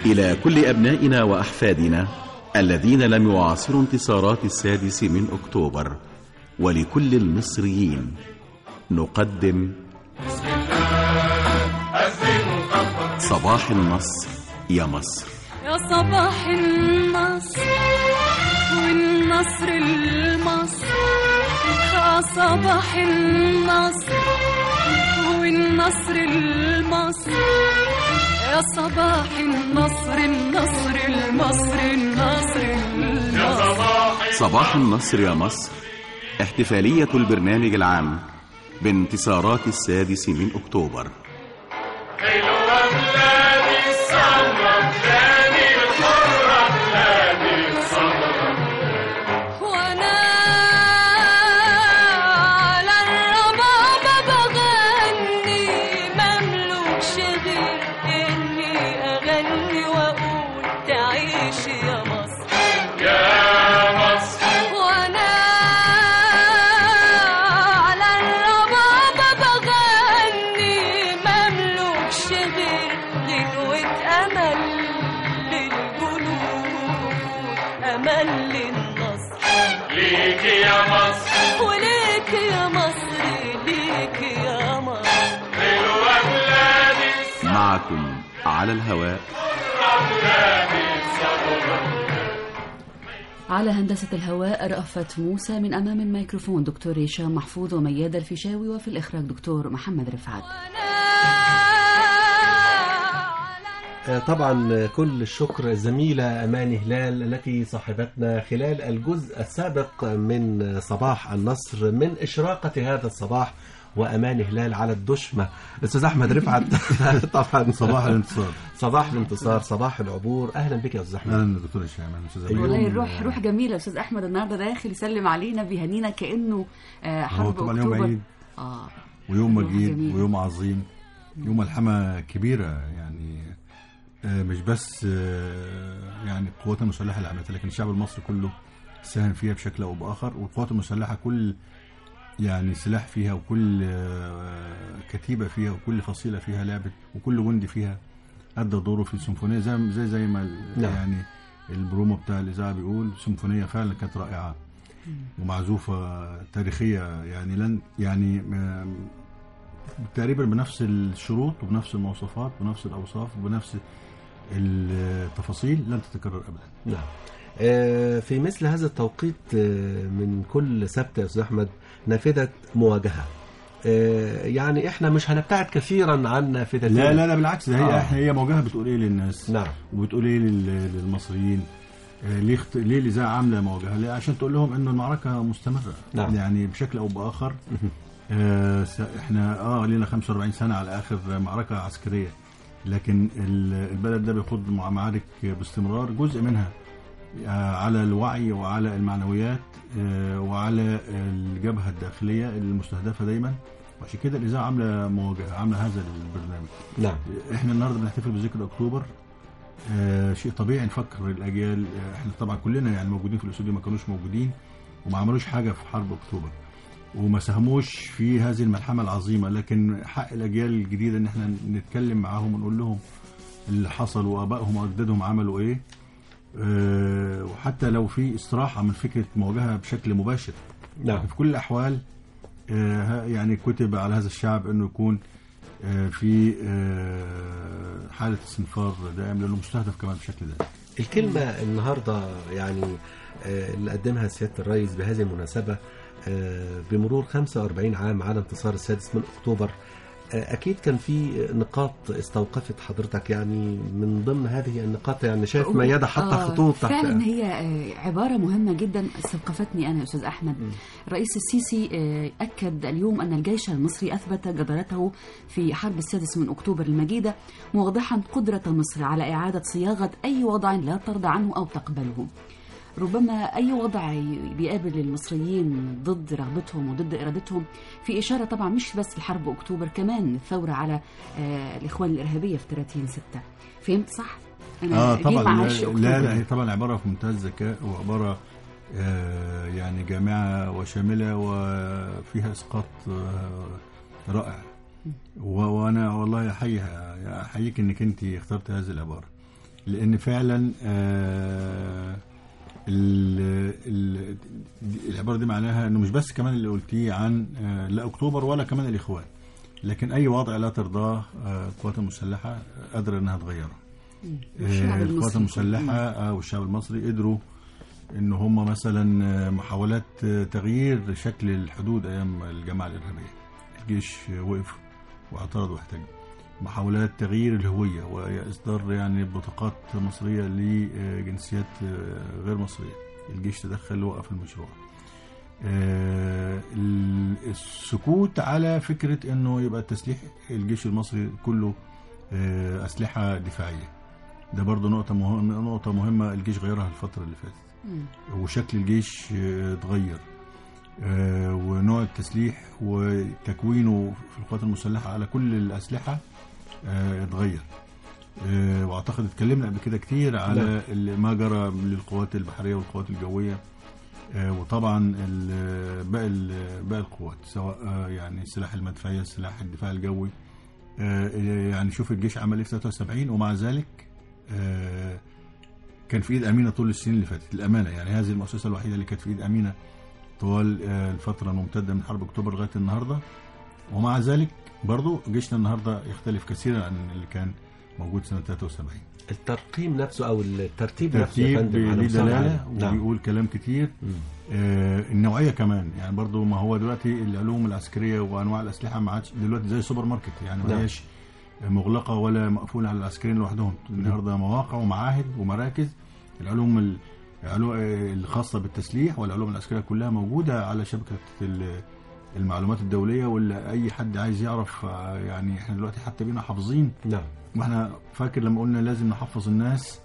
إلى كل أبنائنا وأحفادنا الذين لم يعاصروا انتصارات السادس من أكتوبر ولكل المصريين نقدم صباح النصر يا مصر يا صباح النصر والنصر المصر يا صباح النصر والنصر المصر يا صباح النصر النصر المصر النصر المصر صباح النصر يا مصر احتفالية البرنامج العام بانتصارات السادس من أكتوبر حلوة بلادي السمرة بلادي الحرة بلادي السمرة وانا على الربابة بغني مملوكش غير اني اغني واقول تعيش يا مصر يا مصر وانا على الربابة بغني مملوكش غير غنوة امل للجنود امل للنصر ليك يا مصر وليك يا مصر ليك يا مصر حلوة بلادي معكم على الهواء بلادي السمرة على هندسة الهواء رأفت موسى من أمام الميكروفون دكتور هشام محفوظ وميادة الفيشاوي وفي الإخراج دكتور محمد رفعت آه، طبعا كل الشكر زميلة أماني هلال التي صاحبتنا خلال الجزء السابق من صباح النصر من إشراقة هذا الصباح وأماني هلال على الدشمة أستاذ أحمد رفعت طبعا صباح الانتصار صباح الانتصار صباح العبور أهلا بك يا أستاذ أحمد اهلا دكتور هشام اهلا استاذ أمين. والله الروح روح جميلة يا أستاذ أحمد النهاردة داخل يسلم علينا بيهنينا كأنه آه، هو حرب طبعا يوم أكتوبر عيد آه ويوم روح مجيد جميل. ويوم عظيم يوم ملحمة كبيرة يعني آه، مش بس آه، يعني القوات المسلحة اللي عملتها لكن الشعب المصري كله ساهم فيها بشكل أو بآخر والقوات المسلحة كل يعني سلاح فيها وكل آه، كتيبة فيها وكل فصيلة فيها لعبت وكل جندي فيها أدى دوره في السيمفونية زي زي زي ما ال- نعم. يعني البرومو بتاع الإذاعة بيقول سيمفونية فعلا كانت رائعة ومعزوفة تاريخية يعني لن يعني م- تقريبا بنفس الشروط وبنفس المواصفات وبنفس الأوصاف وبنفس التفاصيل لن تتكرر أبدا نعم آه، في مثل هذا التوقيت آه، من كل سبت يا أستاذ أحمد نافذة مواجهة آه، يعني احنا مش هنبتعد كثيرا عن نافذة لا لا لا بالعكس ده هي آه. هي موجهة بتقول إيه للناس نعم وبتقول إيه لل- للمصريين آه، ليه اخت... ليه الإذاعة عاملة مواجهة؟ ليه؟ عشان تقول لهم إنه المعركة مستمرة نعم. يعني بشكل أو بآخر آه س- احنا اه لينا 45 سنه على اخر معركه عسكريه لكن ال- البلد ده بيخوض مع- معارك باستمرار جزء منها آه على الوعي وعلى المعنويات آه وعلى الجبهه الداخليه المستهدفه دايما وعشان كده الاذاعه عامله مواجهه عامله هذا البرنامج نعم احنا النهارده بنحتفل بذكرى اكتوبر آه شيء طبيعي نفكر الاجيال آه احنا طبعا كلنا يعني موجودين في الاستوديو ما كانوش موجودين وما عملوش حاجه في حرب اكتوبر وما ساهموش في هذه الملحمه العظيمه لكن حق الاجيال الجديده ان احنا نتكلم معاهم ونقول لهم اللي حصل وابائهم واجدادهم عملوا ايه آه وحتى لو في استراحه من فكره مواجهه بشكل مباشر نعم في كل الاحوال آه، ها- يعني كتب على هذا الشعب انه يكون آه، في آه، حاله استنفار دائم لانه مستهدف كمان بشكل دائم الكلمة النهاردة يعني آه، اللي قدمها سيادة الرئيس بهذه المناسبة آه، بمرور 45 عام على انتصار السادس من أكتوبر آه، أكيد كان في نقاط استوقفت حضرتك يعني من ضمن هذه النقاط يعني شايف ميادة حاطة آه، خطوط تحت فعلا هي آه، عبارة مهمة جدا استوقفتني أنا يا أستاذ أحمد الرئيس السيسي آه، أكد اليوم أن الجيش المصري أثبت جدارته في حرب السادس من أكتوبر المجيدة موضحا قدرة مصر على إعادة صياغة أي وضع لا ترضى عنه أو تقبله ربما أي وضع بيقابل المصريين ضد رغبتهم وضد إرادتهم في إشارة طبعا مش بس لحرب أكتوبر كمان الثورة على آه، الإخوان الإرهابية في 30 ستة فهمت صح؟ أنا اه جيل ما طبعا عاش لا, أكتوبر. لا لا هي طبعا عباره في منتهى الذكاء وعباره آه يعني جامعه وشامله وفيها اسقاط آه رائع و- وانا والله احييها احييك انك انت اخترت هذه العباره لان فعلا آه ال- ال- دي- العباره دي معناها انه مش بس كمان اللي قلتيه عن آه لا اكتوبر ولا كمان الاخوان لكن اي وضع لا ترضاه آه، القوات المسلحه قادره انها تغيره والشعب آه، المصري القوات المسلحه آه، والشعب المصري قدروا ان هم مثلا آه، محاولات آه، تغيير شكل الحدود ايام الجماعه الارهابيه الجيش آه، وقف واعترض واحتج محاولات تغيير الهويه واصدار يعني بطاقات مصريه لجنسيات آه، غير مصريه الجيش تدخل وقف المشروع آه، ال- السكوت على فكره انه يبقى التسليح الجيش المصري كله آه، اسلحه دفاعيه ده برضه نقطة مهمة نقطة مهمة الجيش غيرها الفترة اللي فاتت وشكل الجيش آه، اتغير آه، ونوع التسليح وتكوينه في القوات المسلحة على كل الأسلحة آه، اتغير آه، واعتقد اتكلمنا قبل كده كتير على ال- ما جرى للقوات البحرية والقوات الجوية آه، وطبعا ال- باقي ال- باقي القوات سواء آه، يعني السلاح المدفعية سلاح الدفاع الجوي آه، يعني شوف الجيش عمل ايه في 73 ومع ذلك آه، كان في ايد امينه طول السنين اللي فاتت الامانه يعني هذه المؤسسه الوحيده اللي كانت في ايد امينه طوال آه، الفتره الممتده من حرب اكتوبر لغايه النهارده ومع ذلك برضو جيشنا النهارده يختلف كثيرا عن اللي كان موجود سنه 73 الترقيم نفسه او الترتيب نفسه يا ترتيب فندم على ليه مستوى دلاله العالم. نعم وبيقول كلام كتير آه النوعيه كمان يعني برضو ما هو دلوقتي العلوم العسكريه وانواع الاسلحه ما عادش دلوقتي زي سوبر ماركت يعني ما نعم. هياش مغلقه ولا مقفوله على العسكريين لوحدهم النهارده مواقع ومعاهد ومراكز العلوم ال- العلو- آه، الخاصه بالتسليح والعلوم العسكريه كلها موجوده على شبكه ال- المعلومات الدوليه ولا اي حد عايز يعرف آه، يعني احنا دلوقتي حتى بينا حافظين نعم واحنا فاكر لما قلنا لازم نحفظ الناس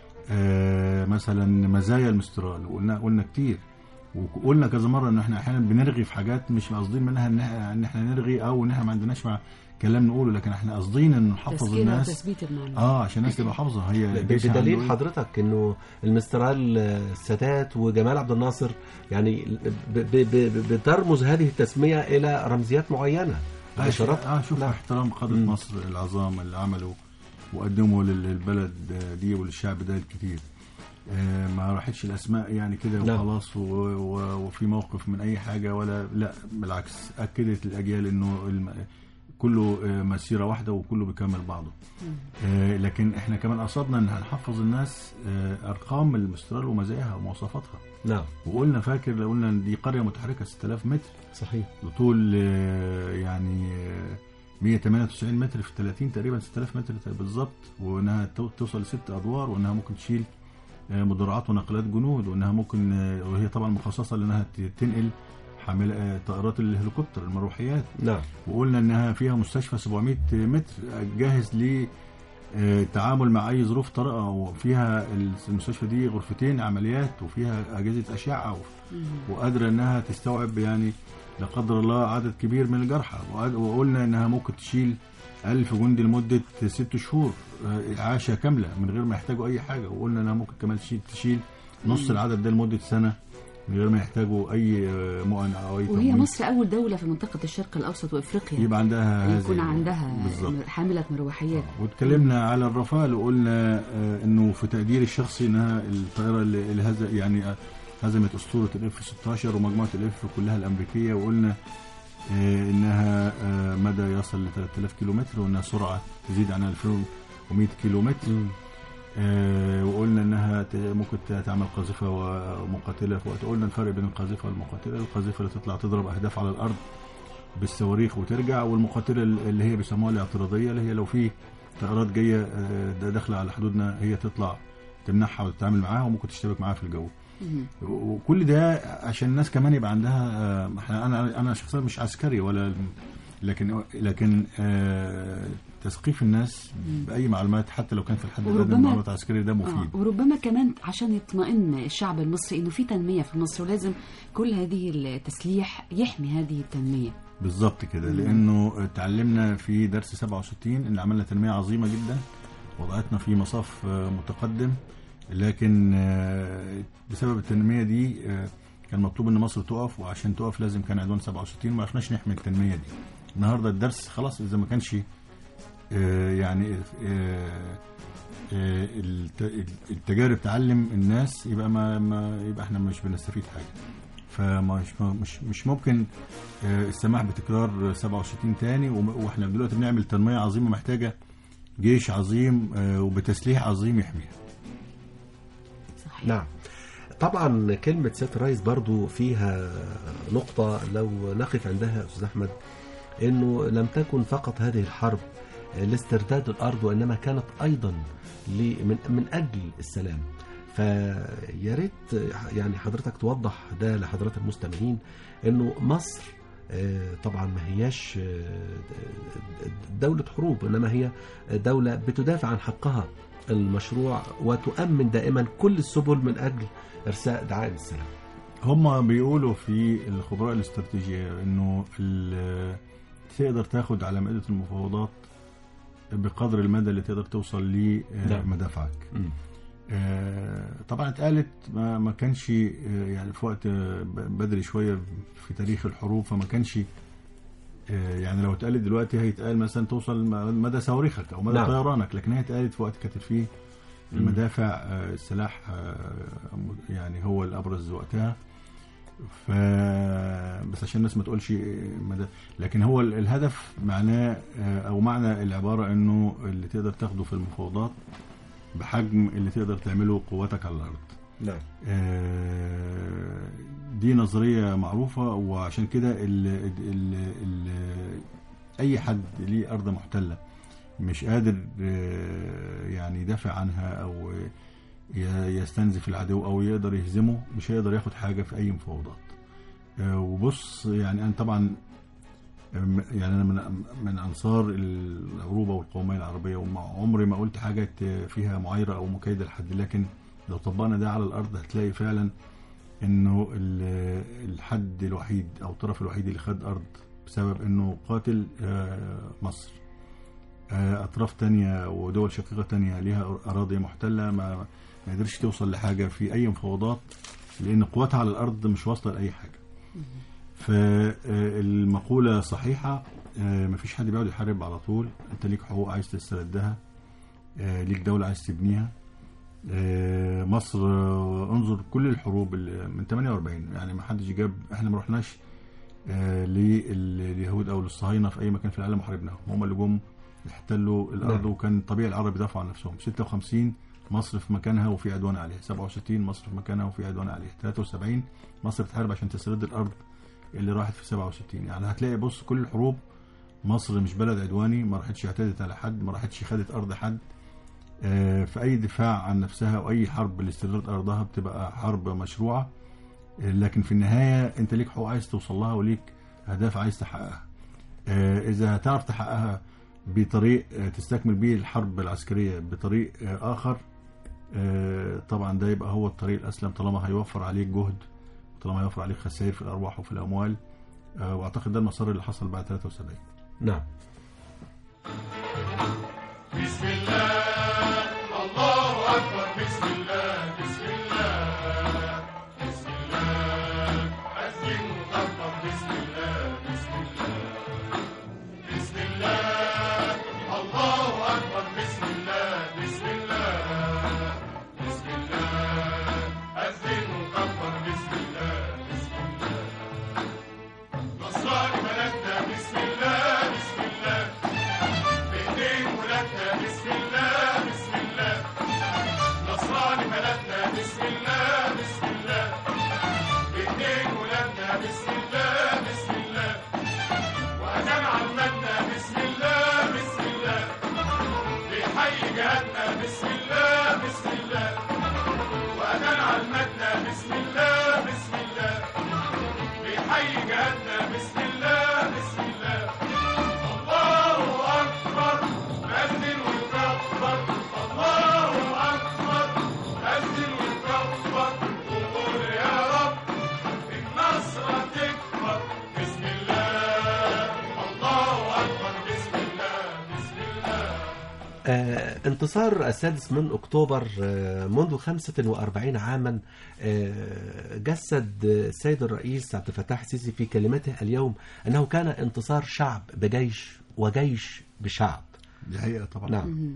آه، مثلا مزايا المسترال وقلنا قلنا كتير وقلنا كذا مره ان احنا احيانا بنرغي في حاجات مش قاصدين منها ان احنا ان احنا نرغي او ان احنا ما عندناش مع كلام نقوله لكن احنا قاصدين ان نحفظ تسكين الناس وتثبيت المعلومات اه عشان الناس تبقى حافظه هي ب- الجيش عنده بدليل إيه؟ حضرتك انه المسترال آه، السادات وجمال عبد الناصر يعني ب- ب- ب- بترمز هذه التسميه الى رمزيات معينه اه مباشرة. اه شوف نعم. احترام قادة مم. مصر العظام اللي عملوا وقدموا لل- للبلد دي وللشعب ده كتير آه، ما راحتش الاسماء يعني كده نعم. وخلاص و- و- وفي موقف من اي حاجه ولا لا بالعكس اكدت الاجيال انه الم- كله آه، مسيره واحده وكله بيكمل بعضه آه، لكن احنا كمان قصدنا ان هنحفظ الناس آه، ارقام المسترال ومزاياها ومواصفاتها نعم وقلنا فاكر لو قلنا ان دي قريه متحركه 6000 متر صحيح بطول آه، يعني آه، 198 متر في 30 تقريبا 6000 متر بالظبط وانها تو- توصل لست ادوار وانها ممكن تشيل آه، مدرعات ونقلات جنود وانها ممكن آه، وهي طبعا مخصصه لانها ت- تنقل حامل آه، طائرات الهليكوبتر المروحيات نعم وقلنا انها فيها مستشفى 700 متر جاهز ل آه، التعامل مع اي ظروف طارئه وفيها المستشفى دي غرفتين عمليات وفيها اجهزه اشعه و- وقادره انها تستوعب يعني لا قدر الله عدد كبير من الجرحى وقاد- وقلنا انها ممكن تشيل ألف جندي لمدة ست شهور آه، إعاشة كاملة من غير ما يحتاجوا أي حاجة وقلنا إنها ممكن كمان تشيل تشيل نص العدد ده لمدة سنة من غير ما يحتاجوا أي آه، مؤن أو أي وهي تمويل. مصر أول دولة في منطقة الشرق الأوسط وإفريقيا يبقى عندها هذه يكون عندها بالظبط حاملة مروحيات واتكلمنا على الرافال وقلنا آه، انه في تقديري الشخصي انها الطائره اللي اللي هز يعني آه، هزمت اسطوره الاف 16 ومجموعه الاف كلها الامريكيه وقلنا آه، انها آه، مدى يصل ل 3000 كيلو متر وانها سرعه تزيد عن 2100 كيلو متر آه، وقلنا انها ت- ممكن ت- تعمل قاذفه ومقاتله في وقت قلنا الفرق بين القاذفه والمقاتله القاذفه اللي تطلع تضرب اهداف على الارض بالصواريخ وترجع والمقاتله اللي هي بيسموها الاعتراضيه اللي هي لو في طائرات جايه آه، ده داخله على حدودنا هي تطلع تمنعها وتتعامل معاها وممكن تشتبك معاها في الجو وكل ده عشان الناس كمان يبقى عندها آه، احنا انا انا شخصيا مش عسكري ولا لكن لكن آه، تثقيف الناس باي معلومات حتى لو كان في الحد الادنى وربما- من المعلومات العسكريه ده مفيد آه وربما كمان عشان يطمئن الشعب المصري انه في تنميه في مصر ولازم كل هذه التسليح يحمي هذه التنميه بالظبط كده لانه اتعلمنا في درس 67 ان عملنا تنميه عظيمه جدا وضعتنا في مصاف آه، متقدم لكن آه، بسبب التنميه دي آه، كان مطلوب ان مصر تقف وعشان تقف لازم كان عدوان 67 ما عرفناش نحمي التنميه دي النهارده الدرس خلاص اذا ما كانش آه، يعني آه، آه، الت- التجارب تعلم الناس يبقى ما, ما يبقى احنا مش بنستفيد حاجه فمش مش مش ممكن آه، السماح بتكرار 67 تاني وم- واحنا دلوقتي بنعمل تنميه عظيمه محتاجه جيش عظيم آه، وبتسليح عظيم يحميها صحيح نعم طبعا كلمة سيادة الرئيس برضو فيها نقطة لو نقف عندها أستاذ أحمد أنه لم تكن فقط هذه الحرب لاسترداد الأرض وإنما كانت أيضا ل- من, من أجل السلام فيا ريت يعني حضرتك توضح ده لحضرات المستمعين أنه مصر آه، طبعا ما هياش آه، دولة حروب إنما هي دولة بتدافع عن حقها المشروع وتؤمن دائما كل السبل من أجل إرساء دعائم السلام هم بيقولوا في الخبراء الاستراتيجية انه ال- تقدر تاخد على مائدة المفاوضات بقدر المدى اللي تقدر توصل نعم. لمدافعك آه، طبعا اتقالت ما, ما كانش آه، يعني في وقت آه، ب- بدري شوية في تاريخ الحروب فما كانش آه، يعني لو اتقالت دلوقتي هيتقال مثلا توصل م- مدى صواريخك او مدى نعم. طيرانك لكن هي اتقالت في وقت كانت فيه المدافع آه، السلاح آه، يعني هو الابرز وقتها ف بس عشان الناس ما تقولش مدى لكن هو ال- الهدف معناه آه، او معنى العباره انه اللي تقدر تاخده في المفاوضات بحجم اللي تقدر تعمله قوتك على الارض نعم آه، دي نظريه معروفه وعشان كده ال ال ال اي حد ليه ارض محتله مش قادر آه، يعني يدافع عنها او ي- يستنزف العدو او يقدر يهزمه مش هيقدر ياخد حاجه في اي مفاوضات آه، وبص يعني انا طبعا آم، يعني انا من من انصار العروبه والقوميه العربيه وعمري ما قلت حاجه ت- فيها معايره او مكايده لحد لكن لو طبقنا ده على الارض هتلاقي فعلا انه ال- الحد الوحيد او الطرف الوحيد اللي خد ارض بسبب انه قاتل آه، مصر آه، اطراف تانية ودول شقيقه تانية ليها اراضي محتله ما ما قدرش توصل لحاجه في اي مفاوضات لان قوتها على الارض مش واصله لاي حاجه فالمقوله صحيحه آه، مفيش حد بيقعد يحارب على طول انت ليك حقوق عايز تستردها آه، ليك دوله عايز تبنيها آه، مصر آه، انظر كل الحروب اللي من 48 يعني ما حدش جاب احنا ما رحناش آه، لليهود او للصهاينه في اي مكان في العالم وحاربناهم هم اللي جم احتلوا الارض نعم. وكان طبيعي العرب يدافعوا عن نفسهم 56 مصر في مكانها وفي عدوان عليها 67 مصر في مكانها وفي عدوان عليها 73 مصر بتحارب عشان تسترد الارض اللي راحت في 67 يعني هتلاقي بص كل الحروب مصر مش بلد عدواني ما راحتش اعتدت على حد ما راحتش خدت ارض حد آه، في اي دفاع عن نفسها او اي حرب لاسترداد ارضها بتبقى حرب مشروعه آه، لكن في النهايه انت ليك حقوق عايز توصل لها وليك اهداف عايز تحققها آه، اذا هتعرف تحققها بطريق آه، تستكمل بيه الحرب العسكريه بطريق آه، اخر آه، طبعا ده يبقى هو الطريق الاسلم طالما هيوفر عليك جهد طالما هيوفر عليك خسائر في الارواح وفي الاموال آه، واعتقد ده المسار اللي حصل بعد 73 نعم بسم الله الله أكبر بسم الله بسم الله بسم الله أذن وكبر بسم الله بسم الله بسم الله الله أكبر بسم الله بسم الله بسم الله أذن وكبر بسم الله بسم الله نصراني بلدنا بسم الله بسم الله بإيدين ولادنا بسم الله بسم الله نصراني بلدنا بسم الله بسم الله بإيدين ولادنا بسم الله بسم الله وأذان عمتنا بسم الله بسم الله بيحيي جهادنا بسم الله بسم الله وأذان عمتنا بسم الله بسم الله بيحيي جهادنا بسم الله بسم الله الله أكبر أذن ويكبر الله أكبر أذن ويكبر وقول يا رب النصر تكبر بسم الله الله أكبر بسم الله بسم الله آه، انتصار السادس من أكتوبر آه، منذ 45 عاما آه، جسد السيد الرئيس عبد الفتاح السيسي في كلمته اليوم أنه كان انتصار شعب بجيش وجيش بشعب دي حقيقه طبعا نعم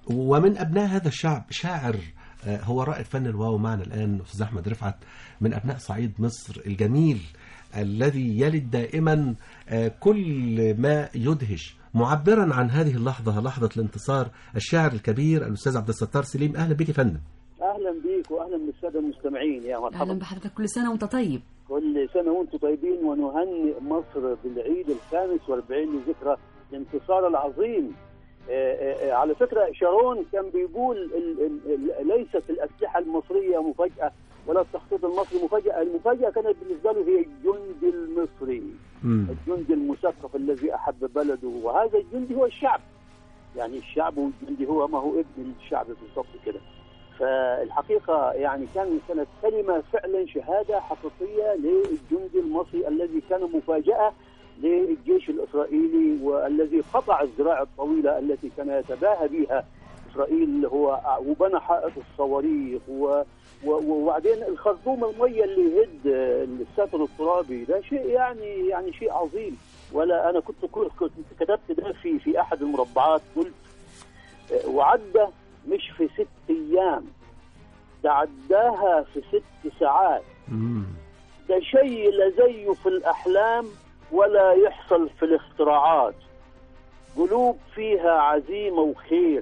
ومن ابناء هذا الشعب شاعر آه، هو رائد فن الواو معنا الان استاذ احمد رفعت من ابناء صعيد مصر الجميل الذي يلد دائما آه، كل ما يدهش معبرا عن هذه اللحظه لحظه الانتصار الشاعر الكبير الاستاذ عبد الستار سليم اهلا بك يا فندم اهلا بيك واهلا بالساده المستمعين يا اهلا مرحبا بحضرتك كل سنه وانت طيب كل سنه وانتم طيبين ونهنئ مصر بالعيد الخامس والاربعين لذكرى الانتصار العظيم آه، آه، آه، على فكره شارون كان بيقول ال- ال- ال- ليست الاسلحه المصريه مفاجاه ولا التخطيط المصري مفاجاه، المفاجاه كانت بالنسبه له هي الجندي المصري مم. الجندي المثقف الذي احب بلده وهذا الجندي هو الشعب يعني الشعب والجندي هو ما هو ابن الشعب بالضبط كده فالحقيقه يعني كان كانت كلمه فعلا شهاده حقيقيه للجندي المصري الذي كان مفاجاه للجيش الاسرائيلي والذي قطع الذراع الطويله التي كان يتباهى بها اسرائيل هو وبنى حائط الصواريخ و و- وبعدين الخرطوم الميه اللي يهد الساتر الترابي ده شيء يعني يعني شيء عظيم ولا انا كنت كنت كتبت ده في في احد المربعات قلت آه، وعدى مش في ست ايام ده عداها في ست ساعات مم. ده شيء لا زيه في الأحلام ولا يحصل في الاختراعات قلوب فيها عزيمة وخير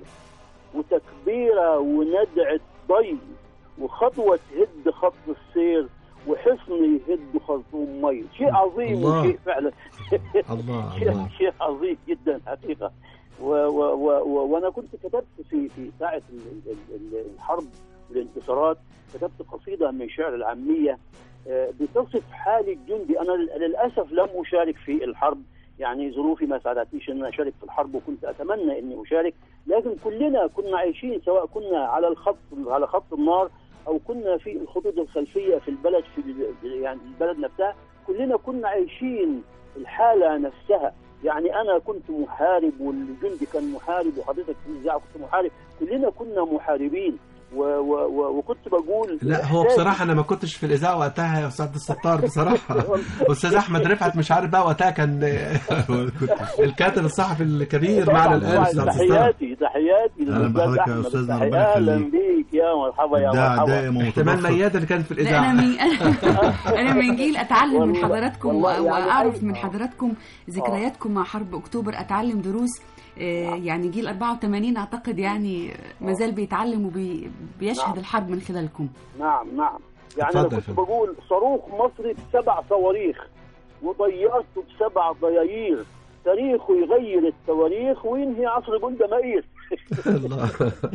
وتكبيرة وندعة ضي وخطوة تهد خط السير وحصن يهد خرطوم مي شيء عظيم الله. وشيء فعلا الله شيء الله شيء عظيم جدا حقيقة و و و و وانا كنت كتبت في في ساعة ال- ال- ال- الحرب والانتصارات كتبت قصيدة من شعر العامية آه، بتصف حال الجندي انا لل- للاسف لم اشارك في الحرب يعني ظروفي ما ساعدتنيش ان أنا اشارك في الحرب وكنت اتمنى اني اشارك لكن كلنا كنا عايشين سواء كنا على الخط على خط النار او كنا في الخطوط الخلفيه في البلد في ال- يعني البلد نفسها كلنا كنا عايشين الحاله نفسها يعني انا كنت محارب والجندي كان محارب وحضرتك في الاذاعه كنت محارب كلنا كنا محاربين و و و وكنت بقول لا هو إحساسي- بصراحة أنا ما كنتش في الإذاعة وقتها يا أستاذ عبد الستار بصراحة أستاذ أحمد رفعت مش عارف بقى وقتها كان الكاتب الصحفي الكبير معنا الآن طبعاً أستاذ عبد الستار تحياتي تحياتي أهلاً للأستاذ بحضرتك يا أحمد. أستاذنا، تحية- ربنا اهلا يخليك. بيك يا مرحبا يا إبداع مرحبا دائم احتمال ومتوفر ميادة اللي كانت في لا الإذاعة انا من انا من جيل اتعلم من والله- حضراتكم والله يعني واعرف أي- من حضراتكم ذكرياتكم مع حرب اكتوبر اتعلم دروس آه، يعني جيل 84 اعتقد يعني ما زال بيتعلم وبيشهد نعم. الحرب من خلالكم نعم نعم يعني اتفضل انا يا كنت فندم. بقول صاروخ مصري بسبع صواريخ وطيرته بسبع ضياير تاريخه يغير التواريخ وينهي عصر جولدا مائير الله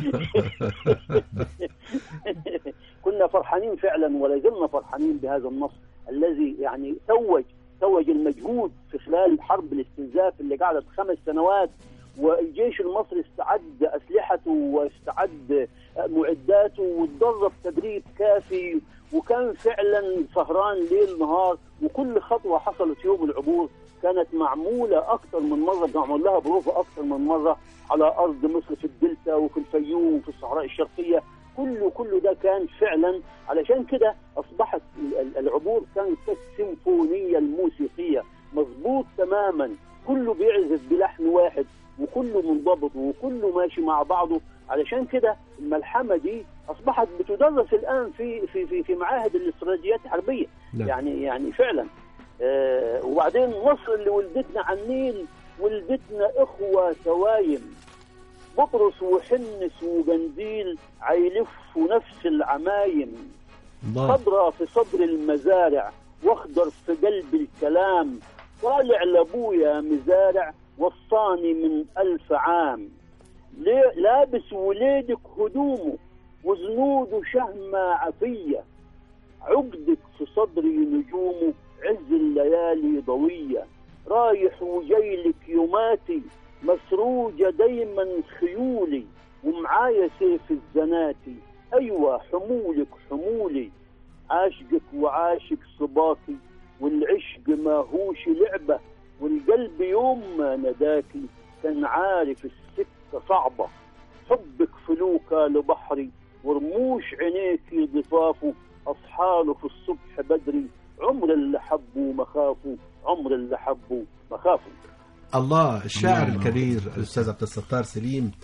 كنا فرحانين فعلا ولا زلنا فرحانين بهذا النصر الذي يعني توج توج المجهود في خلال حرب الاستنزاف اللي قعدت خمس سنوات والجيش المصري استعد اسلحته واستعد معداته وتدرب تدريب كافي وكان فعلا سهران ليل نهار وكل خطوه حصلت يوم العبور كانت معموله اكثر من مره معمول لها بروفه اكثر من مره على ارض مصر في الدلتا وفي الفيوم وفي الصحراء الشرقيه كله كله ده كان فعلا علشان كده اصبحت ال- ال- العبور كانت كالسيمفونيه الموسيقيه مظبوط تماما كله بيعزف بلحن واحد وكله منضبط وكله ماشي مع بعضه علشان كده الملحمه دي اصبحت بتدرس الان في في في, في معاهد الاستراتيجيات الحربيه نعم. يعني يعني فعلا آه وبعدين مصر اللي ولدتنا على النيل ولدتنا اخوه سوايم بطرس وحنس وجنديل عيلفوا نفس العمايم الله خضرة في صدر المزارع واخضر في قلب الكلام طالع لابويا مزارع وصاني من ألف عام ليه- لابس وليدك هدومه وزنوده شهمة عفية عقدك في صدري نجومه عز الليالي ضوية رايح وجايلك يوماتي مسروجة دايما خيولي ومعايا سيف الزناتي أيوة حمولك حمولي عاشقك وعاشق صباكي والعشق ما هوش لعبة والقلب يوم ما نداكي كان عارف السكة صعبة حبك فلوكة لبحري ورموش عينيكي ضفافه أصحاله في الصبح بدري عمر اللي حبوا مخافوا عمر اللي حبوا مخافوا الله الشاعر الله. الكبير الاستاذ عبد الستار سليم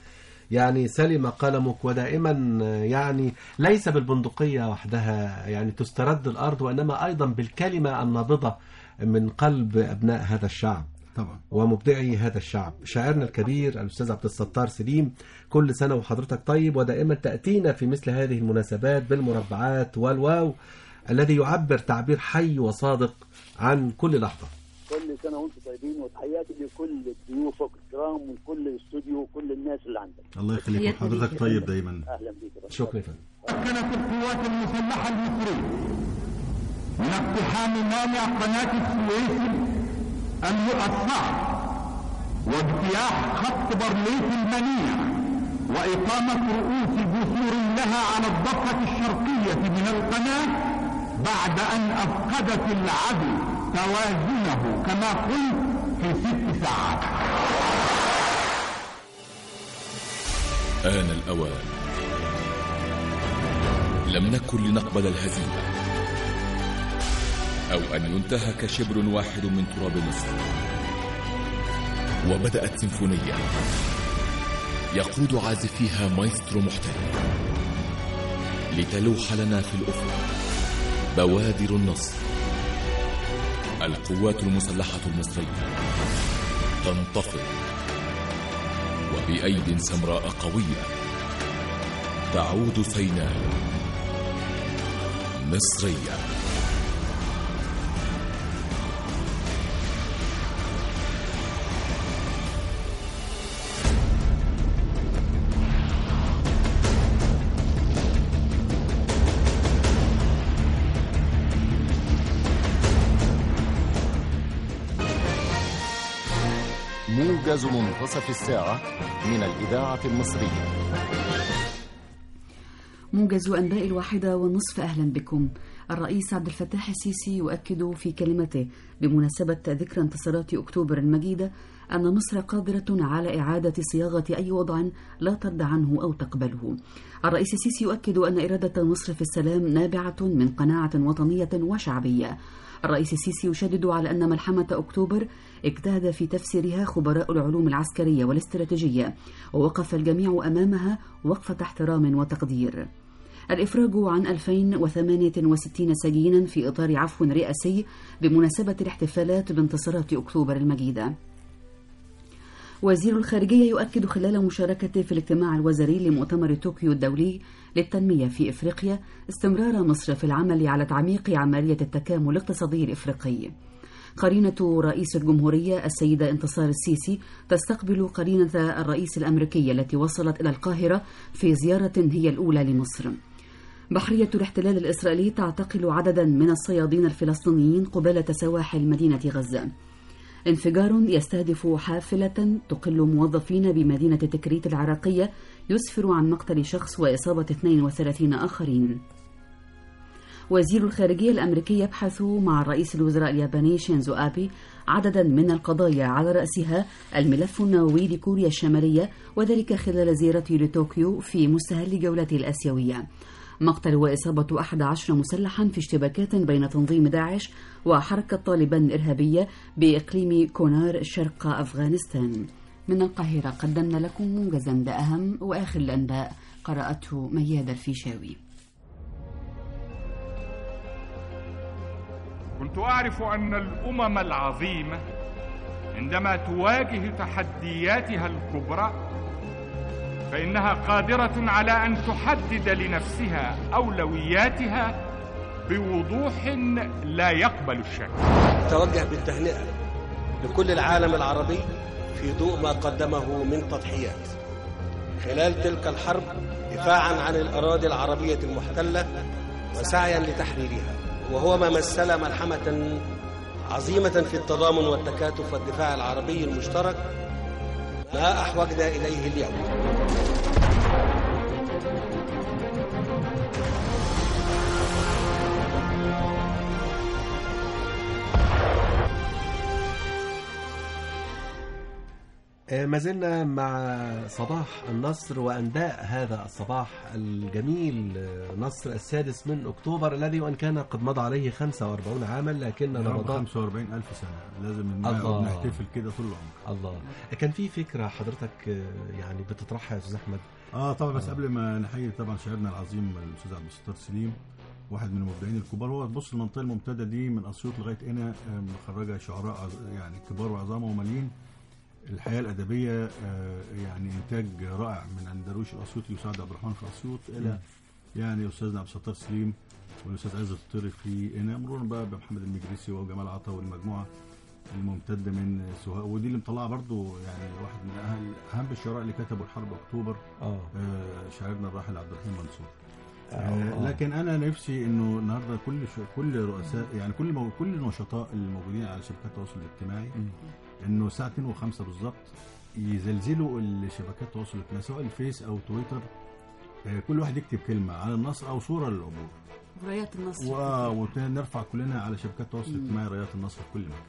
يعني سلم قلمك ودائما آه، يعني ليس بالبندقية وحدها يعني تسترد الأرض وإنما أيضا بالكلمة النابضة من قلب أبناء هذا الشعب طبعا ومبدعي هذا الشعب شاعرنا الكبير الأستاذ عبد الستار سليم كل سنة وحضرتك طيب ودائما تأتينا في مثل هذه المناسبات بالمربعات والواو الذي يعبر تعبير حي وصادق عن كل لحظة كل سنه وانتم طيبين وتحياتي لكل ضيوفك الكرام وكل الاستوديو وكل الناس اللي عندك الله يخليك تحياتنا ليك حضرتك يا طيب فندم. دايما اهلا بيك يا فندم. شكرا يا فندم كانت القوات المسلحة المصرية من اقتحام مانع قناة السويس المؤسسة واجتياح خط بارليف المنيع وإقامة رؤوس جسور لها على الضفة الشرقية من القناة بعد أن أفقدت العدو توازنه كما قلت في ست ساعات آن الأوان لم نكن لنقبل الهزيمة أو أن ينتهك شبر واحد من تراب مصر وبدأت سيمفونية يقود عازفيها مايسترو محترف لتلوح لنا في الأفق بوادر النصر القوات المسلحة المصرية تنتفض وبأيد سمراء قوية تعود سيناء مصرية موجز منتصف الساعة من الإذاعة المصرية موجز أنباء الواحدة والنصف أهلا بكم الرئيس عبد الفتاح السيسي يؤكد في كلمته بمناسبة ذكرى انتصارات أكتوبر المجيدة أن مصر قادرة على إعادة صياغة أي وضع لا ترضى عنه أو تقبله الرئيس السيسي يؤكد أن إرادة مصر في السلام نابعة من قناعة وطنية وشعبية الرئيس السيسي يشدد على أن ملحمة أكتوبر اجتهد في تفسيرها خبراء العلوم العسكرية والاستراتيجية ووقف الجميع أمامها وقفة احترام وتقدير الإفراج عن 2068 سجينا في إطار عفو رئاسي بمناسبة الاحتفالات بانتصارات أكتوبر المجيدة وزير الخارجية يؤكد خلال مشاركته في الاجتماع الوزاري لمؤتمر طوكيو الدولي للتنمية في إفريقيا استمرار مصر في العمل على تعميق عملية التكامل الاقتصادي الإفريقي قرينة رئيس الجمهورية السيدة انتصار السيسي تستقبل قرينة الرئيس الأمريكية التي وصلت إلى القاهرة في زيارة هي الأولى لمصر بحرية الاحتلال الإسرائيلي تعتقل عددا من الصيادين الفلسطينيين قبالة سواحل مدينة غزة انفجار يستهدف حافلة تقل موظفين بمدينة تكريت العراقية يسفر عن مقتل شخص وإصابة 32 آخرين وزير الخارجية الأمريكي يبحث مع رئيس الوزراء الياباني شينزو آبي عددا من القضايا على رأسها الملف النووي لكوريا الشمالية وذلك خلال زيارته لطوكيو في مستهل جولته الآسيوية مقتل وإصابة 11 مسلحا في اشتباكات بين تنظيم داعش وحركة طالبان الإرهابية بإقليم كونار شرق أفغانستان من القاهرة قدمنا لكم موجزا بأهم وآخر الأنباء قرأته مياد الفيشاوي كنت أعرف أن الأمم العظيمة عندما تواجه تحدياتها الكبرى فإنها قادرة على أن تحدد لنفسها أولوياتها بوضوح لا يقبل الشك توجه بالتهنئة لكل العالم العربي في ضوء ما قدمه من تضحيات خلال تلك الحرب دفاعا عن الأراضي العربية المحتلة وسعيا لتحريرها وهو ما مثل ملحمة عظيمة في التضامن والتكاتف والدفاع العربي المشترك ما أحوجنا إليه اليوم آه، ما زلنا مع صباح النصر وأنداء هذا الصباح الجميل آه، نصر السادس من أكتوبر الذي وإن كان قد مضى عليه 45 عاما لكن يا رب رمضان 45 ألف سنة لازم الله. نحتفل كده طول العمر الله كان في فكرة حضرتك آه، يعني بتطرحها يا أستاذ أحمد اه طبعا بس آه. قبل ما نحيي طبعا شاعرنا العظيم الاستاذ عبد الستار سليم واحد من المبدعين الكبار هو بص المنطقه الممتده دي من اسيوط لغايه هنا آه، مخرجه شعراء عظ- يعني كبار وعظامه ومالين الحياه الادبيه آه، يعني انتاج رائع من اندروش الاسيوطي وسعد عبد الرحمن في اسيوط الى يعني استاذنا عبد الستار سليم والاستاذ عزت الطري في هنا مرورا بقى بمحمد المجلسي وجمال عطا والمجموعه الممتده من سوهاء ودي اللي مطلعه برضو يعني واحد من أهل اهم الشعراء اللي كتبوا الحرب اكتوبر اه آه، شاعرنا الراحل عبد الرحيم منصور آه، آه، آه. لكن انا نفسي انه النهارده كل شو كل رؤساء يعني كل مو كل النشطاء اللي موجودين على شبكات التواصل الاجتماعي انه الساعه 2 و5 بالظبط يزلزلوا الشبكات التواصل الاجتماعي سواء الفيس او تويتر آه، كل واحد يكتب كلمه على النص او صوره للعبور رايات النصر و- ونرفع كلنا على شبكات التواصل الاجتماعي رايات النصر في كل مكان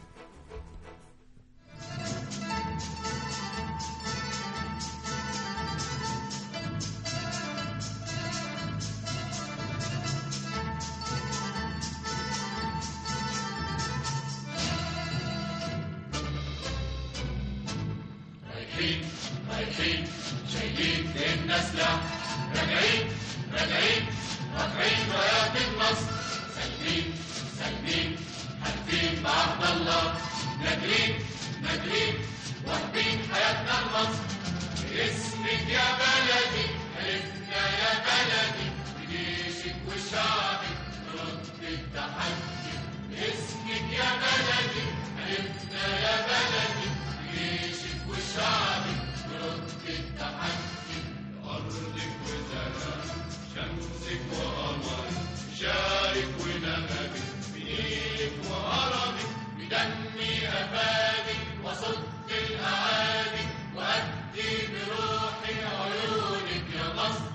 رايحين رايحين شايلين ديننا سلاح راجعين راجعين رافعين رايات النصر سالمين سالمين حالفين بعهد الله ناجرين ناجرين واخدين حياتنا لمصر باسمك يا بلدي حلفنا يا بلدي بجيشك وشعبك نرد التحدي باسمك يا بلدي حلفنا يا بلدي جيشك وشعبك نرد التحدي أرضك وزرعك شمسك وقمرك شارك ونغمك بنيلك وهرمك بدمي أفادك وصد الأعادي وأدي بروحي عيونك يا مصر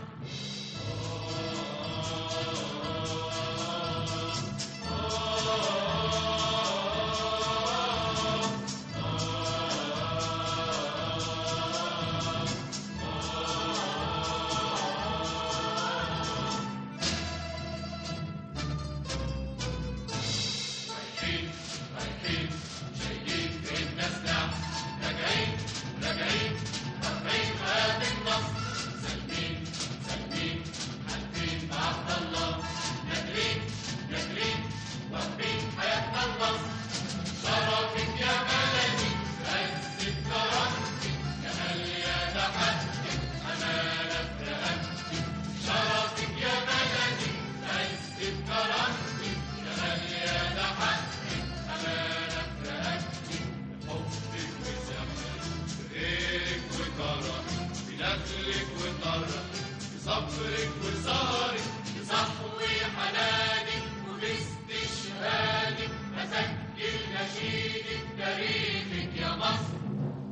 رايحين رايحين شايلين بيتنا سلاح راجعين راجعين رافعين رايات النصر سالمين سالمين حالفين بعهد الله ناجرين ناجرين واخدين حياتنا لمصر شرفك يا بلدي عز كرامتك جمال يا تحدي أمانة في رقبتك شرفك يا بلدي عز كرامتك جمال يا تحدي أمانة في رقبتك حبك وسمرك بغيرك وكرمك بنخلك وطرك بصبرك وسهرك بصحوي حنانك وباستشهادك أسجل نشيدك تاريخك يا مصر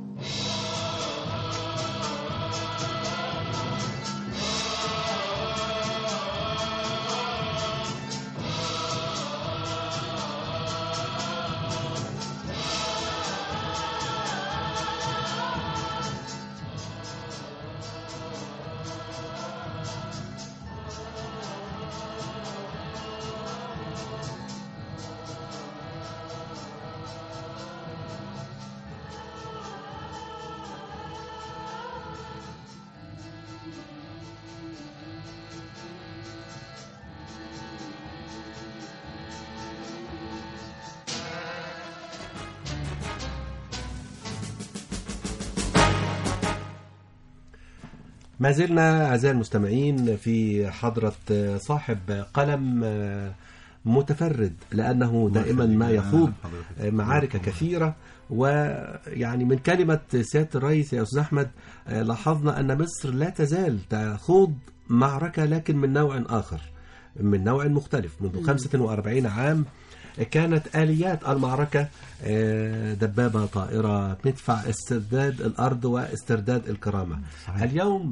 ما زلنا أعزائي المستمعين في حضرة صاحب قلم متفرد لأنه دائما ما يخوض معارك كثيرة ويعني من كلمة سيادة الرئيس يا أستاذ أحمد لاحظنا أن مصر لا تزال تخوض معركة لكن من نوع آخر من نوع مختلف منذ 45 عام كانت آليات المعركة آه، دبابة طائرة مدفع استرداد الأرض واسترداد الكرامة صحيح. اليوم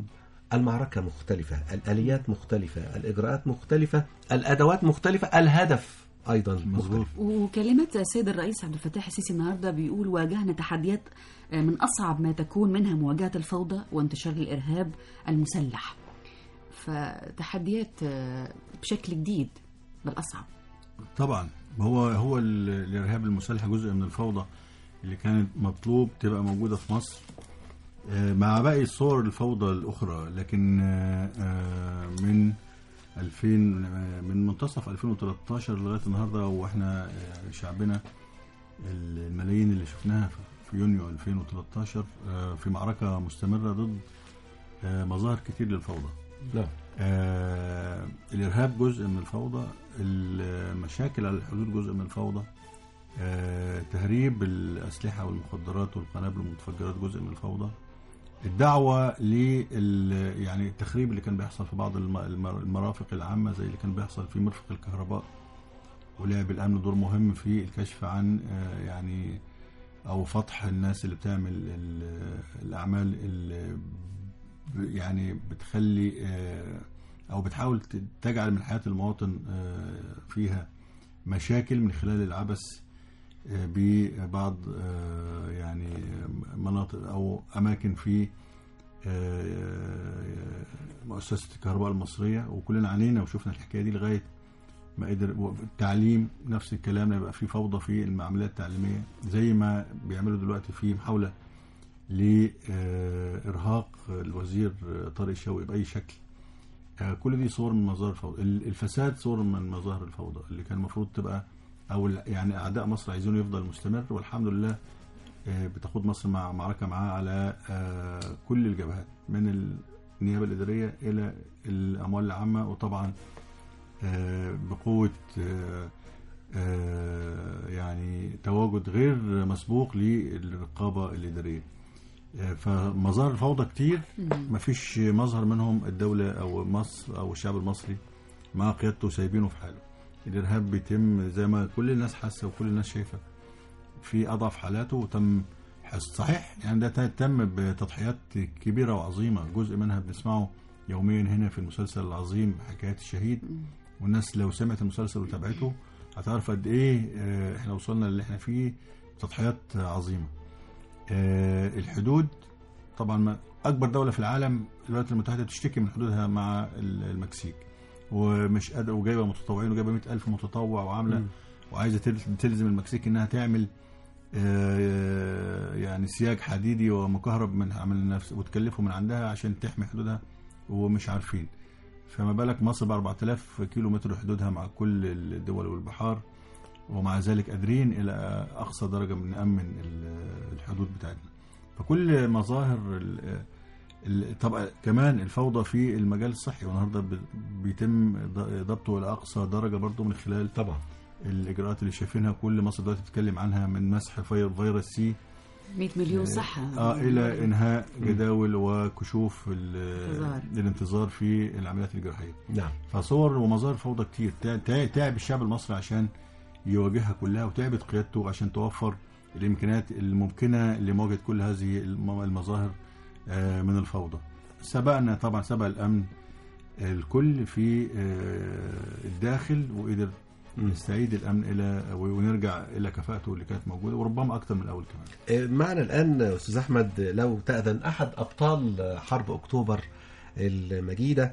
المعركة مختلفة الآليات مختلفة الإجراءات مختلفة الأدوات مختلفة الهدف ايضا مظبوط وكلمة السيد الرئيس عبد الفتاح السيسي النهارده بيقول واجهنا تحديات آه، من أصعب ما تكون منها مواجهة الفوضى وانتشار الإرهاب المسلح فتحديات آه، بشكل جديد بل أصعب طبعا هو هو ال- الارهاب المسلح جزء من الفوضى اللي كانت مطلوب تبقى موجوده في مصر آه، مع باقي صور الفوضى الاخرى لكن آه، آه، من 2000 آه، من منتصف 2013 لغايه النهارده واحنا آه، شعبنا الملايين اللي شفناها في- في يونيو 2013 آه، في معركه مستمره ضد آه، مظاهر كتير للفوضى نعم آه الإرهاب جزء من الفوضى المشاكل على الحدود جزء من الفوضى آه تهريب الأسلحة والمخدرات والقنابل والمتفجرات جزء من الفوضى الدعوة لل يعني التخريب اللي كان بيحصل في بعض الم- الم- المرافق العامة زي اللي كان بيحصل في مرفق الكهرباء ولعب الأمن دور مهم في الكشف عن آه يعني أو فتح الناس اللي بتعمل ال- الأعمال اللي ب- يعني بتخلي آه، او بتحاول ت- تجعل من حياه المواطن آه، فيها مشاكل من خلال العبث آه، ببعض آه، يعني مناطق او اماكن في آه، مؤسسه الكهرباء المصريه وكلنا عانينا وشفنا الحكايه دي لغايه ما قدر التعليم نفس الكلام يبقى في فوضى في المعاملات التعليميه زي ما بيعملوا دلوقتي في محاوله لإرهاق الوزير طارق شوقي بأي شكل آه، كل دي صور من مظاهر الفوضى ال- الفساد صور من مظاهر الفوضى اللي كان المفروض تبقى أو ال- يعني أعداء مصر عايزينه يفضل مستمر والحمد لله آه، بتخوض مصر مع معركة معاه على آه، كل الجبهات من النيابة الإدارية إلى الأموال العامة وطبعا آه، بقوة آه، آه، يعني تواجد غير مسبوق للرقابة الإدارية آه، فمظاهر الفوضى كتير مفيش مظهر منهم الدولة أو مصر أو الشعب المصري مع قيادته سايبينه في حاله الإرهاب بيتم زي ما كل الناس حاسة وكل الناس شايفة في أضعف حالاته وتم حس- صحيح يعني ده تم بتضحيات كبيرة وعظيمة جزء منها بنسمعه يوميا هنا في المسلسل العظيم حكايات الشهيد والناس لو سمعت المسلسل وتابعته هتعرف قد ايه آه، احنا وصلنا للي احنا فيه تضحيات عظيمه آه، الحدود طبعا ما اكبر دوله في العالم الولايات المتحده بتشتكي من حدودها مع ال- المكسيك ومش قادره وجايبه متطوعين وجايبه 100000 متطوع وعامله وعايزه تل- تلزم المكسيك انها تعمل آه، يعني سياج حديدي ومكهرب من من نفس وتكلفه من عندها عشان تحمي حدودها ومش عارفين فما بالك مصر ب 4000 كيلو متر حدودها مع كل الدول والبحار ومع ذلك قادرين الى اقصى درجه من نامن ال- الحدود بتاعتنا فكل مظاهر ال- ال- طبعا كمان الفوضى في المجال الصحي والنهارده ب- بيتم ض- ضبطه الى اقصى درجه برضه من خلال طبعا الاجراءات اللي شايفينها كل مصر دلوقتي بتتكلم عنها من مسح في- فيروس سي 100 مليون صحة اه الى انهاء جداول وكشوف ال- انتظار. الانتظار في العمليات الجراحيه نعم فصور ومظاهر فوضى كتير تع- تع- تعب الشعب المصري عشان يواجهها كلها وتعبت قيادته عشان توفر الامكانيات الممكنه لمواجهه كل هذه الم- المظاهر آه، من الفوضى سبقنا طبعا سبق الامن الكل في آه، الداخل وقدر يستعيد الامن الى ونرجع الى كفاءته اللي كانت موجوده وربما اكثر من الاول كمان آه، معنا الآن أستاذ أحمد لو تأذن أحد أبطال حرب أكتوبر المجيدة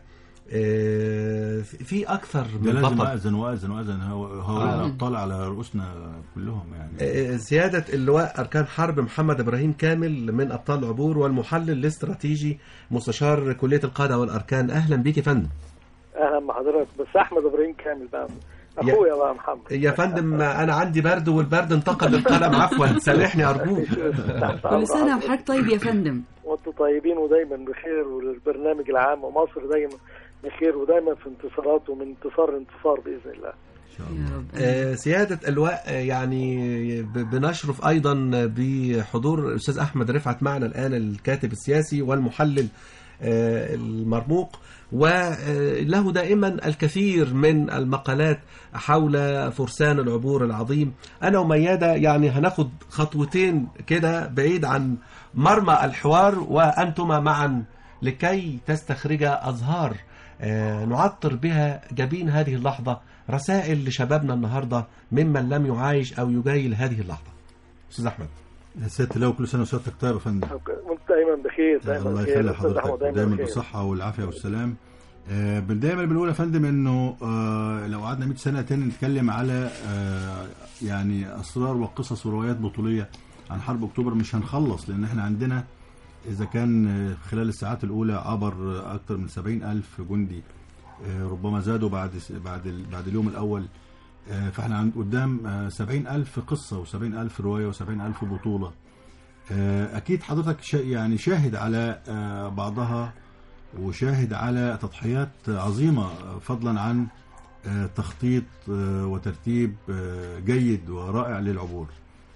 آه، في أكثر ده من لازم بطل اذن واذن واذن هو هو آه. الابطال على رؤوسنا كلهم يعني آه، سيادة اللواء أركان حرب محمد إبراهيم كامل من أبطال العبور والمحلل الاستراتيجي مستشار كلية القادة والأركان أهلا بيك يا فندم اهلا بحضرتك بس احمد ابراهيم كامل بقى اخويا بقى محمد يا فندم أنا عندي برد والبرد انتقل للقلم عفوا سامحني أرجوك كل سنة وحضرتك طيب يا فندم وانتم طيبين ودايما بخير والبرنامج العام ومصر دايما بخير ودايما في انتصارات ومن انتصار لانتصار باذن الله يا رب آه، سيادة اللواء آه، يعني ب- بنشرف أيضا بحضور الأستاذ أحمد رفعت معنا الآن الكاتب السياسي والمحلل آه، المرموق وله دائما الكثير من المقالات حول فرسان العبور العظيم أنا وميادة يعني هناخد خطوتين كده بعيد عن مرمى الحوار وأنتما معا لكي تستخرج أزهار آه، نعطر بها جبين هذه اللحظة رسائل لشبابنا النهاردة ممن لم يعايش أو يجايل هذه اللحظة أستاذ أحمد يا سيادة لو كل سنة وسيادتك طيب يا فندم وانت دايما بخير دايما الله بخير يخلي أستاذ أحمد، حضرتك دايما بخير. بالصحة والعافية والسلام آه، بن- دايما بنقول يا فندم انه آه، لو قعدنا 100 سنة تاني نتكلم على آه، يعني اسرار وقصص وروايات بطولية عن حرب اكتوبر مش هنخلص لان احنا عندنا اذا كان آه، خلال الساعات الاولى عبر آه، اكثر من 70 الف جندي آه، ربما زادوا بعد بعد ال- بعد اليوم الاول آه، فاحنا عند قدام آه، 70 الف قصة و70 الف رواية و70 الف بطولة آه، اكيد حضرتك شا يعني شاهد على آه، بعضها وشاهد على تضحيات عظيمه آه، فضلا عن آه، تخطيط آه، وترتيب آه، جيد ورائع للعبور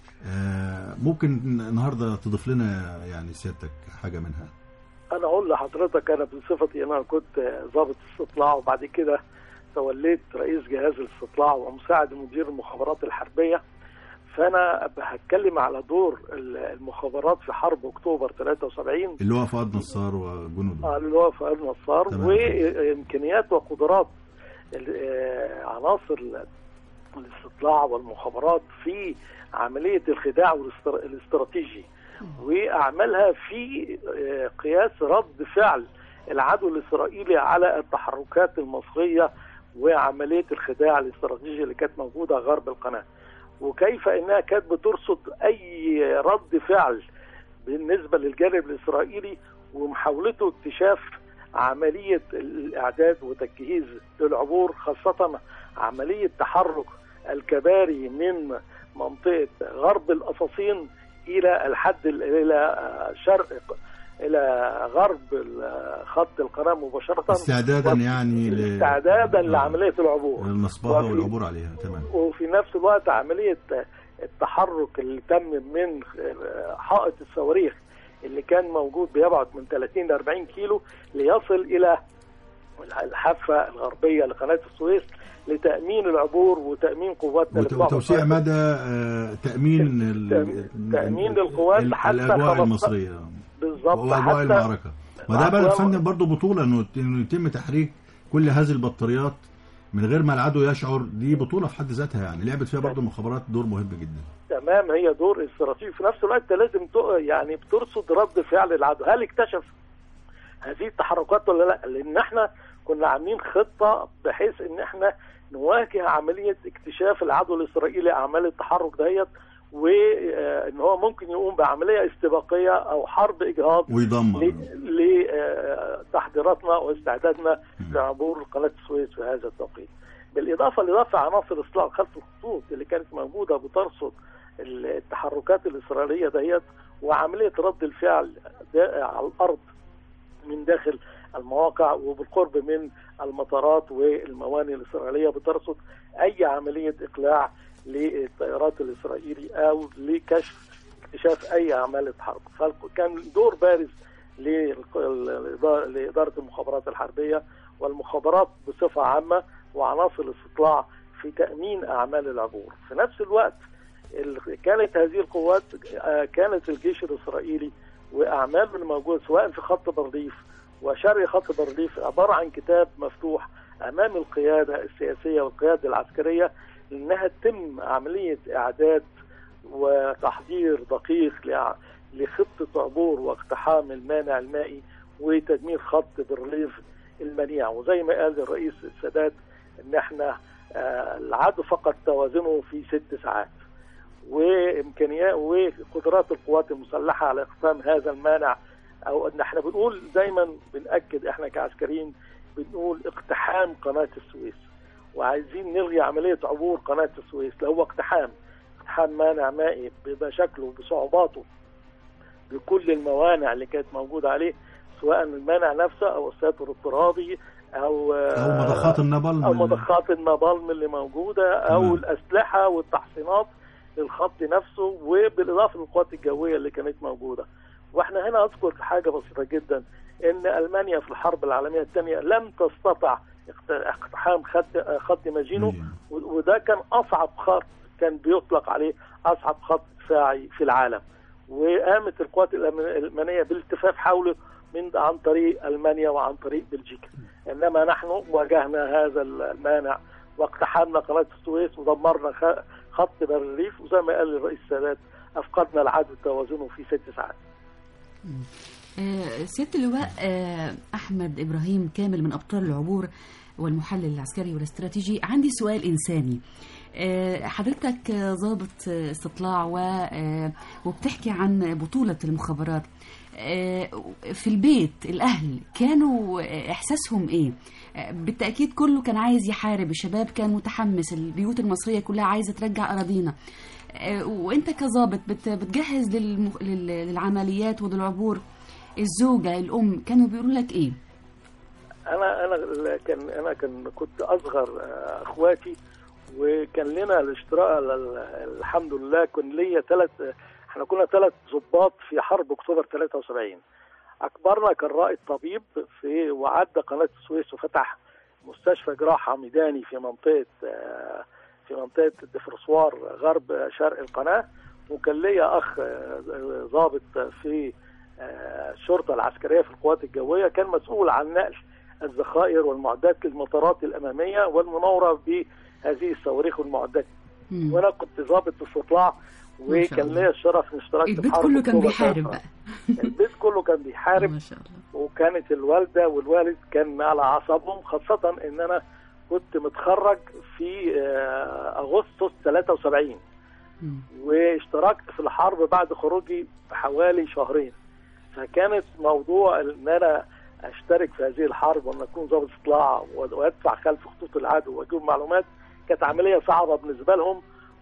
آه، ممكن النهارده تضيف لنا يعني سيادتك حاجه منها انا اقول لحضرتك انا بصفتي انا كنت ضابط استطلاع وبعد كده توليت رئيس جهاز الاستطلاع ومساعد مدير المخابرات الحربيه فانا هتكلم على دور المخابرات في حرب اكتوبر 73 اللي هو فؤاد نصار وجنوده آه، اللي هو فؤاد نصار تمام. وامكانيات وقدرات ال- آه، عناصر ال- الاستطلاع والمخابرات في عمليه الخداع والاستر- الاستراتيجي واعمالها في آه، قياس رد فعل العدو الاسرائيلي على التحركات المصريه وعمليه الخداع الاستراتيجي اللي كانت موجوده غرب القناه وكيف انها كانت بترصد اي رد فعل بالنسبه للجانب الاسرائيلي ومحاولته اكتشاف عمليه الاعداد وتجهيز للعبور خاصه عمليه تحرك الكباري من منطقه غرب القصاصين الى الحد الى شرق الى غرب خط القناه مباشره استعدادا يعني ل- استعدادا آه. لعمليه العبور للنصبها وفي- والعبور عليها تمام وفي نفس الوقت عملية التحرك اللي تم من حائط الصواريخ اللي كان موجود بيبعد من 30 ل 40 كيلو ليصل إلى الحافة الغربية لقناة السويس لتأمين العبور وتأمين قواتنا وت- للدفاع وتوسيع والقوات. مدى آه، تأمين ال- تأمين للقوات ال- حتى الأجواء 15 المصرية بالظبط وأجواء حتى المعركة ما ده بقى أجواء- الفن برضه بطولة إنه إنه يتم تحريك كل هذه البطاريات من غير ما العدو يشعر دي بطولة في حد ذاتها يعني لعبت فيها برضه المخابرات دور مهم جدا تمام هي دور استراتيجي في نفس الوقت لازم ت- يعني بترصد رد فعل العدو هل اكتشف هذه التحركات ولا لا لان احنا كنا عاملين خطه بحيث ان احنا نواجه عمليه اكتشاف العدو الاسرائيلي اعمال التحرك دهيت وان هو ممكن يقوم بعمليه استباقيه او حرب اجهاض ويدمر لتحضيراتنا واستعدادنا لعبور قناه السويس في هذا التوقيت. بالاضافه لاضافه عناصر اصلاح خلف الخطوط اللي كانت موجوده بترصد التحركات الاسرائيليه ديت وعمليه رد الفعل دا- على الارض من داخل المواقع وبالقرب من المطارات والموانئ الاسرائيليه بترصد اي عمليه اقلاع للطيارات الاسرائيلي او لكشف اكتشاف اي اعمال تحرك فكان دور بارز للإدارة- لاداره المخابرات الحربيه والمخابرات بصفه عامه وعناصر الاستطلاع في تامين اعمال العبور في نفس الوقت ال- كانت هذه القوات آه، كانت الجيش الاسرائيلي واعماله اللي موجوده سواء في خط برديف وشرق خط برديف عباره عن كتاب مفتوح امام القياده السياسيه والقياده العسكريه انها تتم عمليه اعداد وتحضير دقيق لع- لخطه عبور واقتحام المانع المائي وتدمير خط برليف المنيع وزي ما قال الرئيس السادات ان احنا آه، العدو فقد توازنه في ست ساعات وامكانيات وقدرات القوات المسلحه على اقتحام هذا المانع او ان احنا بنقول دايما بناكد احنا كعسكريين بنقول اقتحام قناه السويس وعايزين نلغي عمليه عبور قناه السويس لو هو اقتحام اقتحام مانع مائي بمشاكله بصعوباته بكل الموانع اللي كانت موجوده عليه سواء المانع نفسه او الساتر الترابي او أو مضخات النابالم او اللي- مضخات النابالم اللي موجوده او تمام. الاسلحه والتحصينات للخط نفسه وبالاضافه للقوات الجويه اللي كانت موجوده واحنا هنا اذكر حاجه بسيطه جدا ان المانيا في الحرب العالميه الثانيه لم تستطع اقت- اقتحام خط خط ماجينو و- وده كان اصعب خط كان بيطلق عليه اصعب خط دفاعي في العالم وقامت القوات الألم- الالمانيه بالالتفاف حوله من عن طريق المانيا وعن طريق بلجيكا انما نحن واجهنا هذا المانع واقتحمنا قناه السويس ودمرنا خ- خط بر الريف وزي ما قال الرئيس السادات افقدنا العدو توازنه في ست ساعات آه، سيادة اللواء آه، أحمد إبراهيم كامل من أبطال العبور والمحلل العسكري والاستراتيجي عندي سؤال إنساني آه، حضرتك آه، ضابط آه، استطلاع و- آه، وبتحكي عن بطولة المخابرات آه، في البيت الأهل كانوا آه، إحساسهم إيه؟ آه، بالتأكيد كله كان عايز يحارب الشباب كان متحمس البيوت المصرية كلها عايزة ترجع أراضينا آه، وانت كظابط بت- بتجهز للمخ... لل- للعمليات وللعبور الزوجة الأم كانوا بيقولوا لك إيه؟ انا انا ال- كان انا كان كنت اصغر آه، اخواتي وكان لنا الاشتراك ال- ال- الحمد لله كان ليا ثلاث احنا كنا ثلاث ضباط في حرب اكتوبر 73 اكبرنا كان رائد طبيب في وعدى قناه السويس وفتح مستشفى جراحه ميداني في منطقه آه، في منطقه الدفرسوار غرب شرق القناه وكان ليا اخ آه، ضابط في آه، الشرطه العسكريه في القوات الجويه كان مسؤول عن نقل الذخائر والمعدات للمطارات الاماميه والمناوره بهذه الصواريخ والمعدات مم. وانا كنت ضابط استطلاع ما شاء وكان الله. ليا الشرف ان اشتركت في البيت حرب كله كان أكتوبر بيحارب 73. بقى البيت كله كان بيحارب ما شاء الله وكانت الوالده والوالد كان على اعصابهم خاصه ان انا كنت متخرج في آه، اغسطس 73 مم. واشتركت في الحرب بعد خروجي بحوالي شهرين فكانت موضوع ان انا اشترك في هذه الحرب وان اكون ضابط استطلاع وادفع خلف خطوط العدو واجيب معلومات كانت عمليه صعبه بالنسبه لهم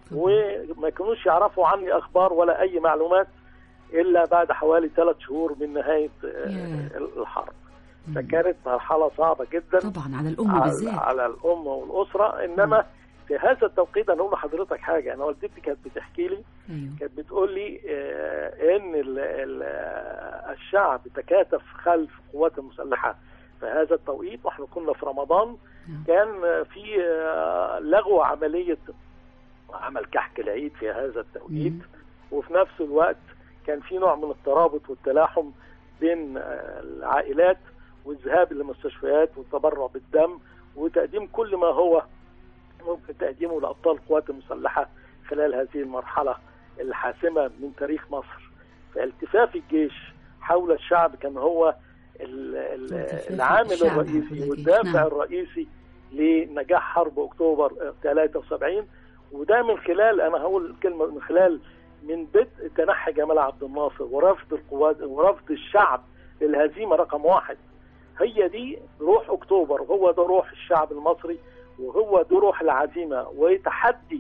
وما كانوش يعرفوا عني اخبار ولا اي معلومات الا بعد حوالي ثلاث شهور من نهايه آه، ياه. الحرب فكانت مرحله صعبه جدا طبعا على الأم على, بالذات على الام والاسره انما في هذا التوقيت انا اقول لحضرتك حاجه انا والدتي كانت بتحكي لي أيوه كانت بتقول لي آه، ان ال ال آه، الشعب تكاتف خلف القوات المسلحه في هذا التوقيت واحنا كنا في رمضان نعم. كان آه، في آه، لغو عمليه عمل كحك العيد في هذا التوقيت مم. وفي نفس الوقت كان في نوع من الترابط والتلاحم بين آه، العائلات والذهاب للمستشفيات والتبرع بالدم وتقديم كل ما هو ممكن تقديمه لابطال القوات المسلحه خلال هذه المرحله الحاسمه من تاريخ مصر فالتفاف الجيش حول الشعب كان هو ال- ال- التفاف العامل الشعب حول الرئيسي الجيش، والدافع نعم. الرئيسي لنجاح حرب اكتوبر آه، 73 وده من خلال انا هقول كلمه من خلال من بدء تنحي جمال عبد الناصر ورفض القوات ورفض الشعب للهزيمه رقم واحد هي دي روح اكتوبر وهو ده روح الشعب المصري وهو ده روح العزيمه وتحدي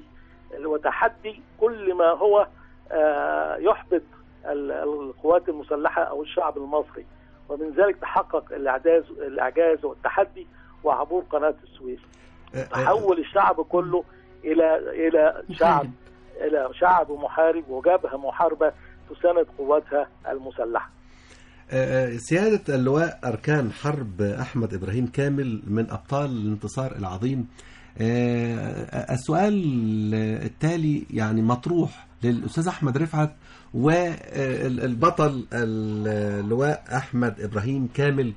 وتحدي كل ما هو آه، يحبط ال- القوات المسلحه او الشعب المصري ومن ذلك تحقق الاعجاز الاعجاز والتحدي وعبور قناه السويس آه، آه، تحول الشعب كله الى الى شعب محارب. الى شعب محارب وجبهه محاربه تساند قواتها المسلحه آه، سيادة اللواء أركان حرب أحمد إبراهيم كامل من أبطال الانتصار العظيم آه، السؤال التالي يعني مطروح للأستاذ أحمد رفعت والبطل اللواء أحمد إبراهيم كامل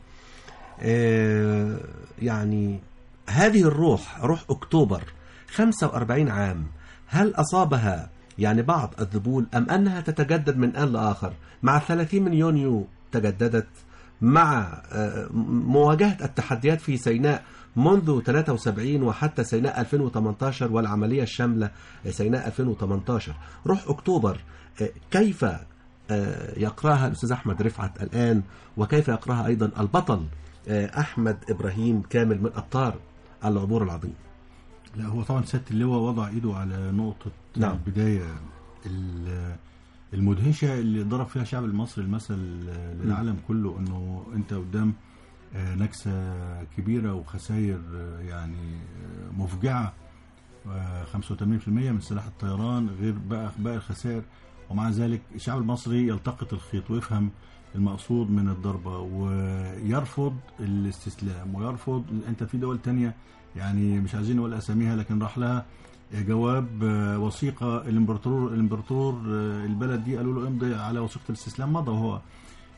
آه، يعني هذه الروح روح أكتوبر 45 عام هل أصابها يعني بعض الذبول أم أنها تتجدد من آن لآخر مع 30 من يونيو تجددت مع آه، مواجهة التحديات في سيناء منذ 73 وحتى سيناء 2018 والعملية الشاملة سيناء 2018 روح أكتوبر آه، كيف آه، يقراها الأستاذ أحمد رفعت الآن وكيف يقراها أيضا البطل آه، أحمد إبراهيم كامل من أبطال العبور العظيم لا هو طبعا سياده اللواء وضع ايده على نقطه نعم. البدايه ال- المدهشه اللي ضرب فيها الشعب المصري المثل للعالم كله انه انت قدام آه، نكسه كبيره وخسائر آه، يعني آه، مفجعه آه، 85% من سلاح الطيران غير بقى باقي الخسائر ومع ذلك الشعب المصري يلتقط الخيط ويفهم المقصود من الضربة ويرفض الاستسلام ويرفض انت في دول تانية يعني مش عايزين نقول اساميها لكن راح لها جواب آه، وثيقة الامبراطور الامبراطور آه، البلد دي قالوا له امضي على وثيقة الاستسلام مضى وهو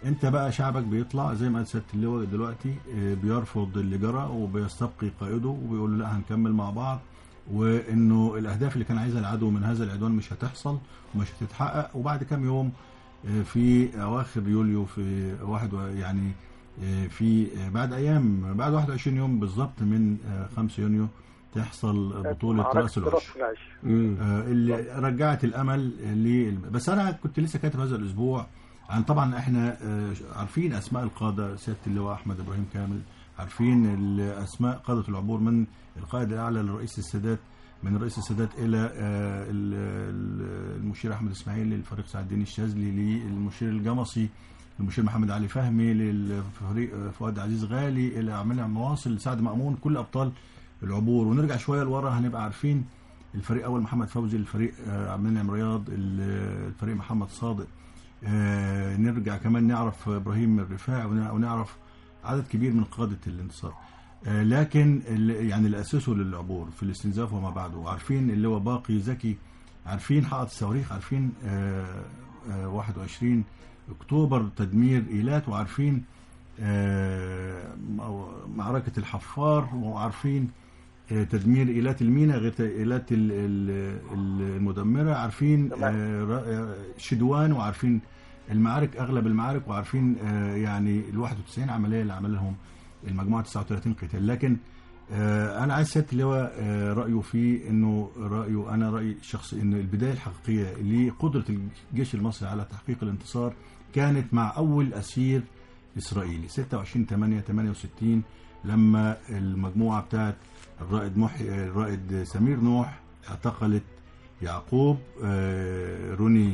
انت بقى شعبك بيطلع زي ما قال سياده اللواء دلوقتي آه، بيرفض اللي جرى وبيستبقي قائده وبيقول لا هنكمل مع بعض وانه الاهداف اللي كان عايزها العدو من هذا العدوان مش هتحصل ومش هتتحقق وبعد كام يوم آه، في اواخر يوليو في واحد و- يعني آه، في آه، بعد ايام بعد 21 يوم بالظبط من آه، 5 يونيو تحصل بطوله معركة راس العش راس العش آه، اللي رجعت الامل ل بس انا كنت لسه كاتب هذا الاسبوع عن طبعا احنا آه، عارفين اسماء القاده سياده اللواء احمد ابراهيم كامل عارفين ال- اسماء قاده العبور من القائد الاعلى لرئيس السادات من رئيس السادات الى آه، ال- ال- المشير احمد اسماعيل للفريق سعد الدين الشاذلي للمشير الجمصي المشير محمد علي فهمي للفريق آه، فؤاد عزيز غالي الى عمنا مواصل سعد مامون كل ابطال العبور ونرجع شويه لورا هنبقى عارفين الفريق اول محمد فوزي الفريق آه، عبد المنعم رياض ال- الفريق محمد صادق آه، نرجع كمان نعرف ابراهيم الرفاعي ونع- ونعرف عدد كبير من قاده الانتصار آه، لكن ال- يعني اللي اسسوا للعبور في الاستنزاف وما بعده وعارفين اللي هو باقي زكي عارفين حائط الصواريخ عارفين آه، آه، 21 اكتوبر تدمير ايلات وعارفين آه، معركه الحفار وعارفين آه، تدمير ايلات المينا غير ايلات ال- ال- ال- المدمره عارفين آه، ر- آه، شدوان وعارفين المعارك اغلب المعارك وعارفين آه، يعني ال 91 عمليه اللي عملهم المجموعه 39 قتال لكن آه، انا عايز سياده اللواء آه، رايه في انه رايه انا رايي الشخصي ان البدايه الحقيقيه لقدره الجيش المصري على تحقيق الانتصار كانت مع اول اسير اسرائيلي 26 8 68 لما المجموعه بتاعت الرائد محي الرائد سمير نوح اعتقلت يعقوب آه، روني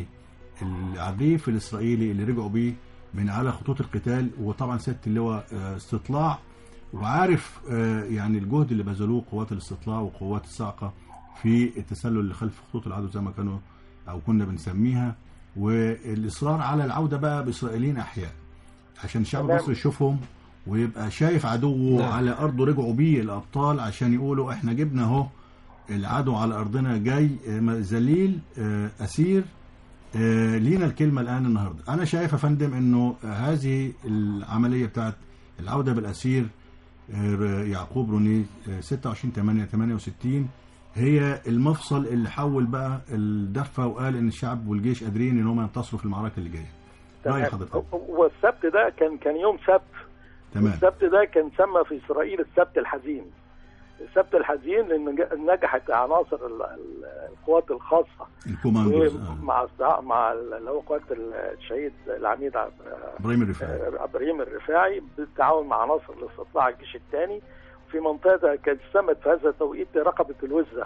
العريف الاسرائيلي اللي رجعوا بيه من على خطوط القتال وطبعا سياده اللواء آه، استطلاع وعارف آه، يعني الجهد اللي بذلوه قوات الاستطلاع وقوات الصاعقه في التسلل اللي خلف خطوط العدو زي ما كانوا او كنا بنسميها والاصرار على العوده بقى باسرائيليين احياء عشان الشعب تمام. المصري يشوفهم ويبقى شايف عدوه نعم. على ارضه رجعوا بيه الابطال عشان يقولوا احنا جبنا اهو العدو على ارضنا جاي آه، ذليل آه، اسير آه، لينا الكلمه الان النهارده انا شايف يا فندم انه آه، هذه العمليه بتاعت العوده بالاسير آه، يعقوب روني آه، 26 8 68 هي المفصل اللي حول بقى الدفه وقال ان الشعب والجيش قادرين ان هم ينتصروا في المعركه اللي جايه راي حضرتك والسبت ده كان كان يوم سبت تمام السبت ده كان سمى في اسرائيل السبت الحزين السبت الحزين لان نج- نجحت عناصر ال- ال- القوات الخاصه الكوماندوز آه. مع أصدقاء- مع ال- اللي هو قوات الشهيد العميد عب- ابراهيم الرفاعي آه، ابراهيم الرفاعي بالتعاون مع عناصر الاستطلاع الجيش الثاني في منطقه كانت سمت في هذا التوقيت رقبه الوزه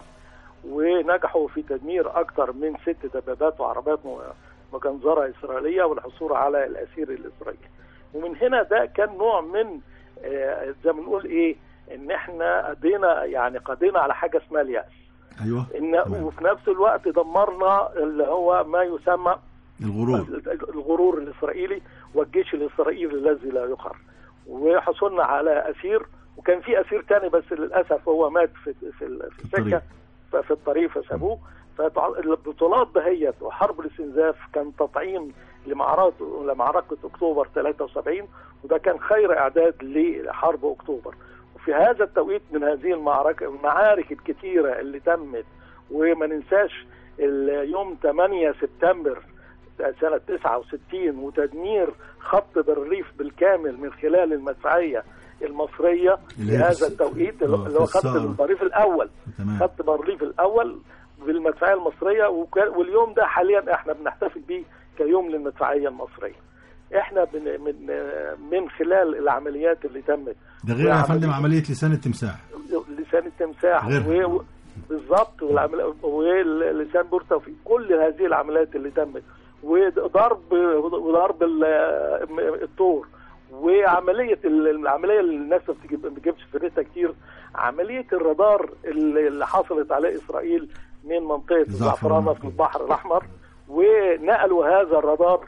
ونجحوا في تدمير اكثر من ست دبابات وعربات م- مجنزره اسرائيليه والحصول على الاسير الاسرائيلي ومن هنا ده كان نوع من آه، زي ما نقول ايه ان احنا قضينا يعني قضينا على حاجه اسمها الياس ايوه ان تمام. وفي نفس الوقت دمرنا اللي هو ما يسمى الغرور الغرور الاسرائيلي والجيش الاسرائيلي الذي لا يقهر وحصلنا على اسير وكان في اسير تاني بس للاسف هو مات في في, ال- في السكه الطريق. ف- في الطريق فسابوه فالبطولات دهيت وحرب الاستنزاف كان تطعيم لمعركه لمعركه اكتوبر 73 وده كان خير اعداد لحرب اكتوبر وفي هذا التوقيت من هذه المعركه المعارك الكثيره اللي تمت وما ننساش اليوم 8 سبتمبر سنة 69 وتدمير خط بالريف بالكامل من خلال المدفعية المصرية اللي في هي هذا في الس- التوقيت آه، اللي في هو خط الثأر. البريف الأول تمام خط برليف الأول بالمدفعية المصرية وكان- واليوم ده حاليا احنا بنحتفل بيه كيوم للمدفعية المصرية احنا من من من خلال العمليات اللي تمت ده غير يا وعملية- فندم عمليه لسان التمساح لسان التمساح غيرها. و- بالظبط والعمل- ولسان بورتوفيق كل هذه العمليات اللي تمت وضرب وضرب ال- الطور وعمليه ال- العمليه اللي الناس ما بتجيب- ما بتجيبش سيرتها كتير عمليه الرادار اللي اللي حصلت عليه اسرائيل من منطقه الزعفرانه في البحر الاحمر ونقلوا هذا الرادار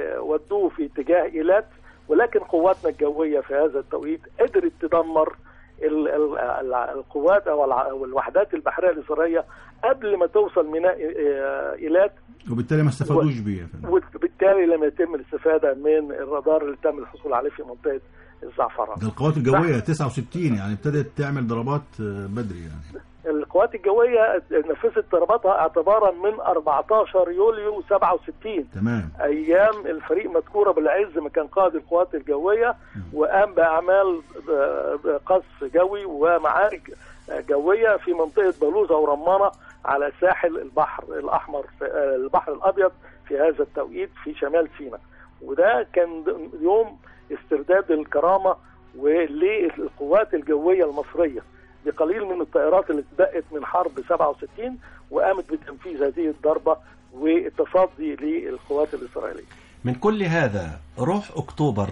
وودوه في اتجاه ايلات ولكن قواتنا الجويه في هذا التوقيت قدرت تدمر ال- ال- ال- القوات او الع- أو الوحدات البحريه الاسرائيليه قبل ما توصل ميناء آه، ايلات وبالتالي ما استفادوش بيه يا فندم وبالتالي لم يتم الاستفاده من الرادار اللي تم الحصول عليه في منطقه الزعفران. ده القوات الجويه 69 يعني ابتدت تعمل ضربات آه، بدري يعني القوات الجويه نفذت ضرباتها اعتبارا من 14 يوليو 67 تمام ايام الفريق مذكوره بالعز ما كان قائد القوات الجويه وقام باعمال آه، قصف جوي ومعارك آه، جويه في منطقه بلوزه ورمانه على ساحل البحر الاحمر في آه، البحر الابيض في هذا التوقيت في شمال سيناء وده كان يوم استرداد الكرامه وللقوات الجويه المصريه بقليل من الطائرات اللي اتبقت من حرب 67 وقامت بتنفيذ هذه الضربه والتصدي للقوات الاسرائيليه. من كل هذا روح أكتوبر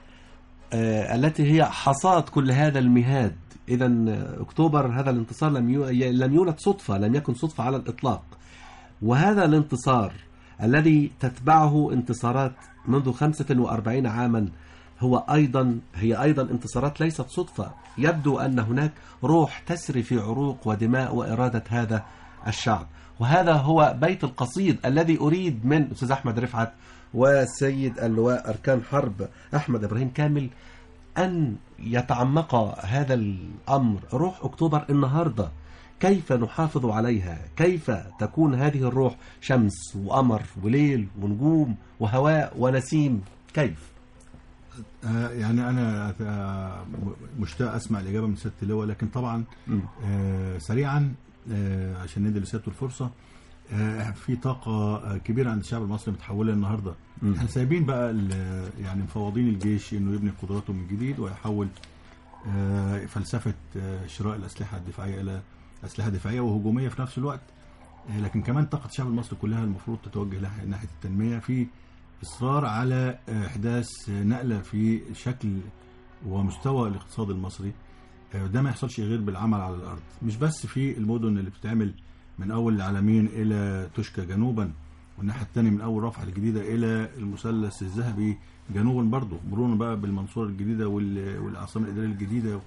آه، التي هي حصاد كل هذا المهاد إذا أكتوبر هذا الانتصار لم يو- لم يولد صدفة لم يكن صدفة على الإطلاق وهذا الانتصار الذي تتبعه انتصارات منذ 45 عاما هو أيضا هي أيضا انتصارات ليست صدفة يبدو أن هناك روح تسري في عروق ودماء وإرادة هذا الشعب وهذا هو بيت القصيد الذي أريد من أستاذ أحمد رفعت وسيد اللواء أركان حرب أحمد إبراهيم كامل أن يتعمق هذا الأمر روح أكتوبر النهاردة كيف نحافظ عليها كيف تكون هذه الروح شمس وقمر وليل ونجوم وهواء ونسيم كيف آه، يعني انا آه، مشتاق اسمع الاجابه من سياده اللواء لكن طبعا آه، سريعا آه، عشان ندي لسيادته الفرصه آه، في طاقه آه، كبيره عند الشعب المصري متحوله النهارده مم. احنا سايبين بقى ال- يعني مفوضين الجيش انه يبني قدراته من جديد ويحول آه، فلسفه آه، شراء الاسلحه الدفاعيه الى اسلحه دفاعيه وهجوميه في نفس الوقت آه، لكن كمان طاقه الشعب المصري كلها المفروض تتوجه ناحيه ناحية التنميه في اصرار على آه، احداث آه، نقله في شكل ومستوى الاقتصاد المصري آه، ده ما يحصلش غير بالعمل على الارض مش بس في المدن اللي بتتعمل من اول العلمين الى توشكا جنوبا والناحيه الثانيه من اول رفح الجديده الى المثلث الذهبي جنوبا برضه مرورا بقى بالمنصوره الجديده وال- والعاصمه الاداريه الجديده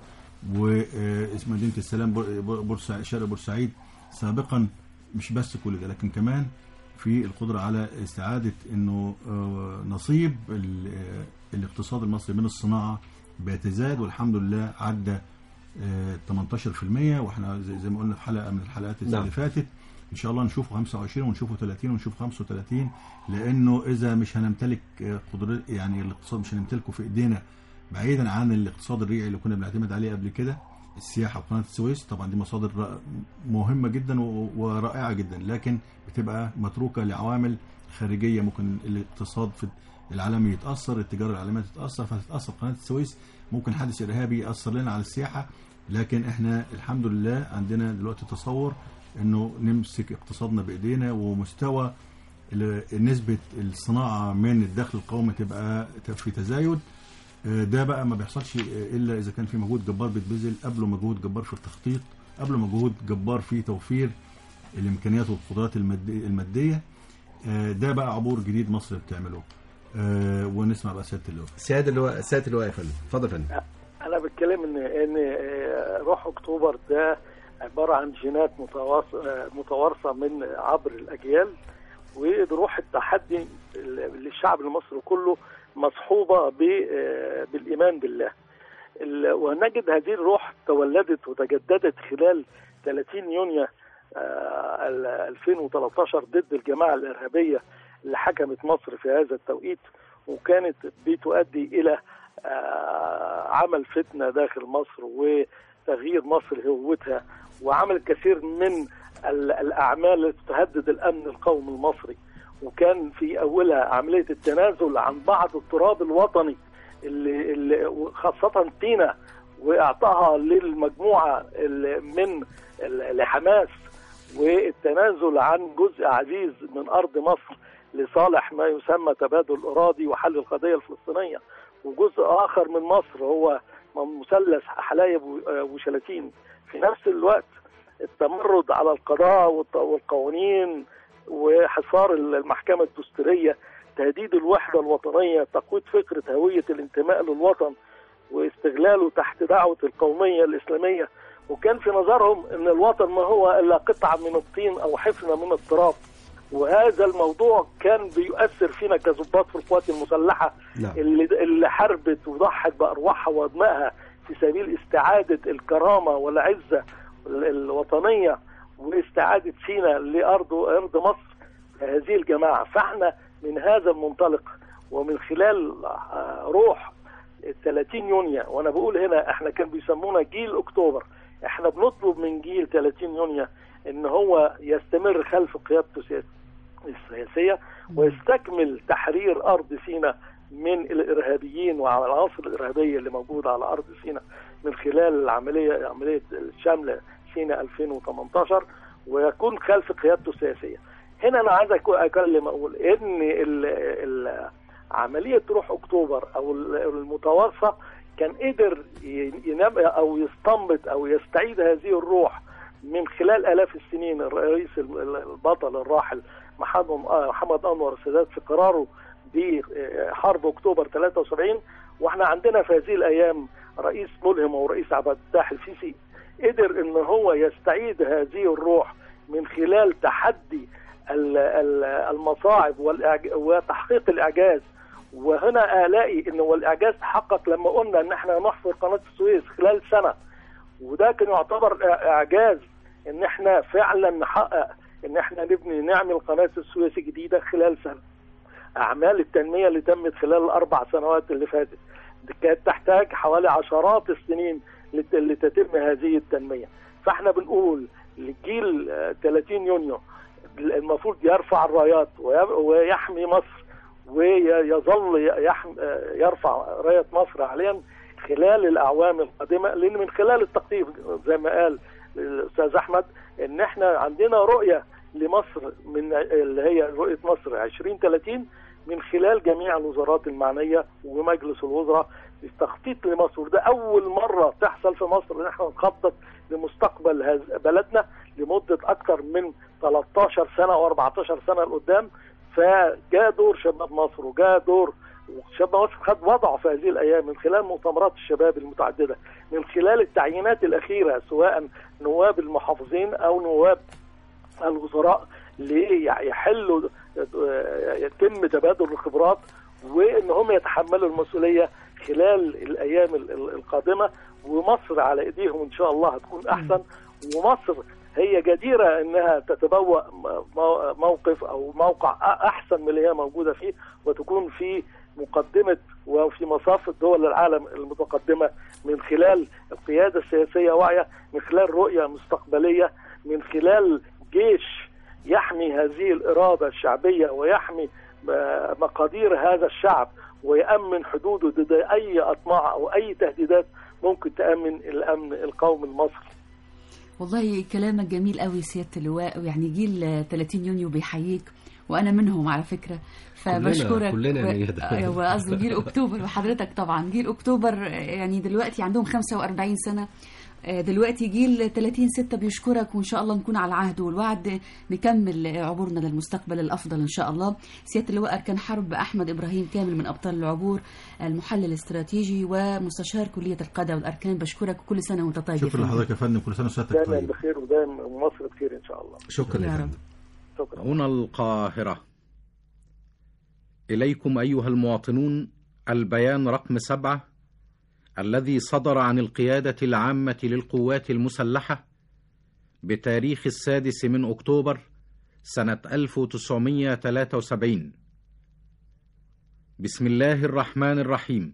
ومدينه السلام بور- بورسعيد شرق بورسعيد سابقا مش بس كل ده لكن كمان في القدره على استعاده انه آه، نصيب ال- آه، الاقتصاد المصري من الصناعه بيتزايد والحمد لله عدى آه، 18% واحنا زي زي ما قلنا في حلقه من الحلقات نعم. اللي فاتت ان شاء الله نشوفه 25 ونشوفه 30 ونشوفه 35 لانه اذا مش هنمتلك آه، قدرة يعني الاقتصاد مش هنمتلكه في ايدينا بعيدا عن الاقتصاد الريعي اللي كنا بنعتمد عليه قبل كده السياحه وقناه السويس طبعا دي مصادر ر- مهمه جدا و- ورائعه جدا لكن بتبقى متروكه لعوامل خارجيه ممكن الاقتصاد في العالمي يتاثر التجاره العالميه تتاثر فتتاثر قناه السويس ممكن حادث ارهابي ياثر لنا على السياحه لكن احنا الحمد لله عندنا دلوقتي تصور انه نمسك اقتصادنا بايدينا ومستوى ال- نسبه الصناعه من الدخل القومي تبقى في تزايد آه، ده بقى ما بيحصلش آه، الا اذا كان في مجهود جبار بيتبذل قبله مجهود جبار في التخطيط قبله مجهود جبار في توفير الامكانيات والقدرات الماديه الماديه آه، ده بقى عبور جديد مصر بتعمله آه، ونسمع بقى سياده اللواء سيادة اللواء سيادة اللواء يا فندم اتفضل يا فندم انا بتكلم ان ان آه، روح اكتوبر ده عباره عن جينات متواص- آه، متوارثه من عبر الاجيال وروح التحدي ال- للشعب المصري كله مصحوبه ب- آه، بالايمان بالله ال- ونجد هذه الروح تولدت وتجددت خلال 30 يونيو آه، ال- 2013 ضد الجماعه الارهابيه اللي حكمت مصر في هذا التوقيت وكانت بتؤدي الى آه، عمل فتنه داخل مصر وتغيير مصر هويتها وعمل الكثير من ال- الاعمال التي تهدد الامن القومي المصري وكان في اولها عمليه التنازل عن بعض التراب الوطني اللي, اللي خاصه تينا واعطائها للمجموعه اللي من ال- لحماس والتنازل عن جزء عزيز من ارض مصر لصالح ما يسمى تبادل اراضي وحل القضيه الفلسطينيه وجزء اخر من مصر هو مثلث حلايب و- وشلاتين في نفس الوقت التمرد على القضاء والط- والقوانين وحصار المحكمه الدستوريه تهديد الوحده الوطنيه تقويض فكره هويه الانتماء للوطن واستغلاله تحت دعوة القومية الإسلامية وكان في نظرهم أن الوطن ما هو إلا قطعة من الطين أو حفنة من التراب وهذا الموضوع كان بيؤثر فينا كضباط في القوات المسلحة نعم. اللي اللي حاربت وضحت بأرواحها وأدمائها في سبيل استعادة الكرامة والعزة ال- الوطنية واستعادة سينا لأرض أرض مصر هذه الجماعة فاحنا من هذا المنطلق ومن خلال آه، روح ال 30 يونيو وانا بقول هنا احنا كان بيسمونا جيل اكتوبر احنا بنطلب من جيل 30 يونيو ان هو يستمر خلف قيادته السياس- السياسيه ويستكمل تحرير ارض سيناء من الارهابيين والعناصر الارهابيه اللي موجوده على ارض سيناء من خلال العمليه عمليه الشامله سيناء 2018 ويكون خلف قيادته السياسيه. هنا انا عايز أكو- اكلم اقول ان ال ال عمليه روح اكتوبر او ال- المتوسط كان قدر ي- ينام او يستنبط او يستعيد هذه الروح من خلال الاف السنين الرئيس ال- البطل الراحل محمد محمد انور السادات في قراره بحرب اكتوبر 73 واحنا عندنا في هذه الايام رئيس ملهم ورئيس عبد الفتاح السيسي قدر ان هو يستعيد هذه الروح من خلال تحدي ال- ال- المصاعب والإعج- وتحقيق الاعجاز وهنا الاقي ان هو الاعجاز تحقق لما قلنا ان احنا نحفر قناه السويس خلال سنه وده كان يعتبر إع- اعجاز ان احنا فعلا نحقق ان احنا نبني نعمل قناه السويس جديده خلال سنه اعمال التنميه اللي تمت خلال الاربع سنوات اللي فاتت دي كانت تحتاج حوالي عشرات السنين لت- لتتم هذه التنميه فاحنا بنقول للجيل آه، 30 يونيو المفروض يرفع الرايات وي- ويحمي مصر ويظل يحم آه، يرفع رايه مصر حاليا خلال الاعوام القادمه لان من خلال التخطيط زي ما قال الاستاذ احمد ان احنا عندنا رؤيه لمصر من اللي هي رؤيه مصر 2030 من خلال جميع الوزارات المعنيه ومجلس الوزراء التخطيط لمصر ده اول مره تحصل في مصر ان احنا نخطط لمستقبل هذ- بلدنا لمده اكثر من 13 سنه او 14 سنه لقدام فجاء دور شباب مصر وجاء دور شباب مصر خد وضعه في هذه الايام من خلال مؤتمرات الشباب المتعدده من خلال التعيينات الاخيره سواء نواب المحافظين او نواب الوزراء ليحلوا يتم تبادل الخبرات وان هم يتحملوا المسؤوليه خلال الايام ال- ال- القادمه ومصر على ايديهم ان شاء الله هتكون احسن ومصر هي جديره انها تتبوأ م- مو- موقف او موقع أ- احسن من اللي هي موجوده فيه وتكون في مقدمه وفي مصاف دول العالم المتقدمه من خلال القياده السياسيه واعيه من خلال رؤيه مستقبليه من خلال جيش يحمي هذه الاراده الشعبيه ويحمي آه، مقادير هذا الشعب ويامن حدوده ضد اي اطماع او اي تهديدات ممكن تامن الامن القومي المصري والله كلامك جميل قوي سياده اللواء ويعني جيل آه، 30 يونيو بيحييك وانا منهم على فكره فبشكرك كلنا و- ميادة. ايوه قصدي جيل اكتوبر وحضرتك طبعا جيل اكتوبر آه، يعني دلوقتي عندهم 45 سنه آه، دلوقتي جيل 30 6 بيشكرك وان شاء الله نكون على العهد والوعد نكمل آه، عبورنا للمستقبل الافضل ان شاء الله سياده اللواء اركان حرب احمد ابراهيم كامل من ابطال العبور المحلل الاستراتيجي ومستشار كليه القاده والاركان بشكرك وكل سنه وانت طيب يا شكرا فندم. لحضرتك يا فندم كل سنه وسيادتك دايما طيب بخير ودايما مصر بخير ان شاء الله شكرا يا يا رب. فندم شكرا هنا القاهرة إليكم أيها المواطنون البيان رقم سبعة الذي صدر عن القيادة العامة للقوات المسلحة بتاريخ السادس من أكتوبر سنة 1973 بسم الله الرحمن الرحيم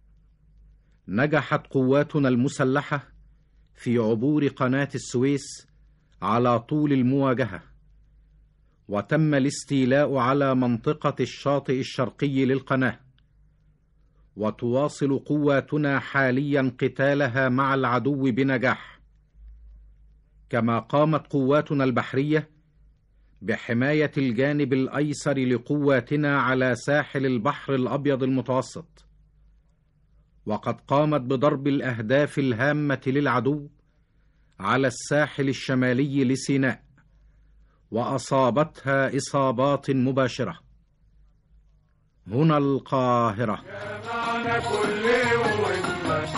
نجحت قواتنا المسلحة في عبور قناة السويس على طول المواجهة وتم الاستيلاء على منطقة الشاطئ الشرقي للقناة وتواصل قواتنا حاليا قتالها مع العدو بنجاح كما قامت قواتنا البحرية بحماية الجانب الأيسر لقواتنا على ساحل البحر الأبيض المتوسط وقد قامت بضرب الأهداف الهامة للعدو على الساحل الشمالي لسيناء واصابتها اصابات مباشره هنا القاهره معنا كل يوم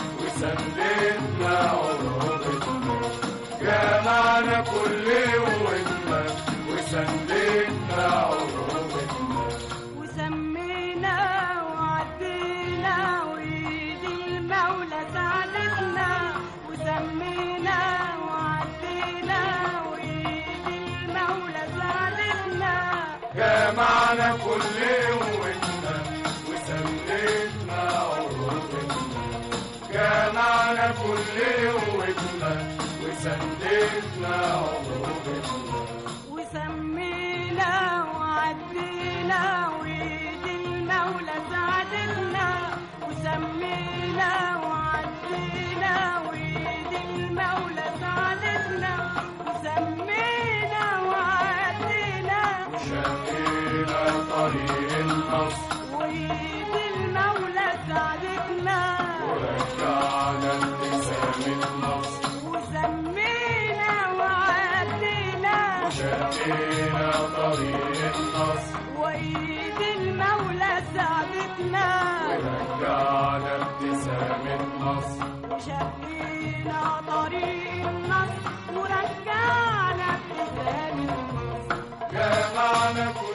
وسندنا عروبتنا جمعنا كل قوتنا وسندنا عروبتنا وسمينا وعدينا وإيد المولى ساعدتنا وسمينا وعدينا وإيد المولى ساعدتنا جمعنا كل قوتنا وسندنا عروبتنا جمعنا كل قوتنا وسندنا عروبتنا وسمينا وعدينا وإيد المولى ساعدتنا وسمينا وعدينا وإيد المولى ساعدتنا وسمينا وعدينا شقينا طريق النصر وإيد المولى ساعدتنا ورجعنا ابتسام النصر وسمينا وعدينا شقينا طريق النصر وإيد المولى ساعدتنا ورجعنا ابتسام النصر وشقينا طريق النصر ورجعنا ابتسام النصر جمعنا كل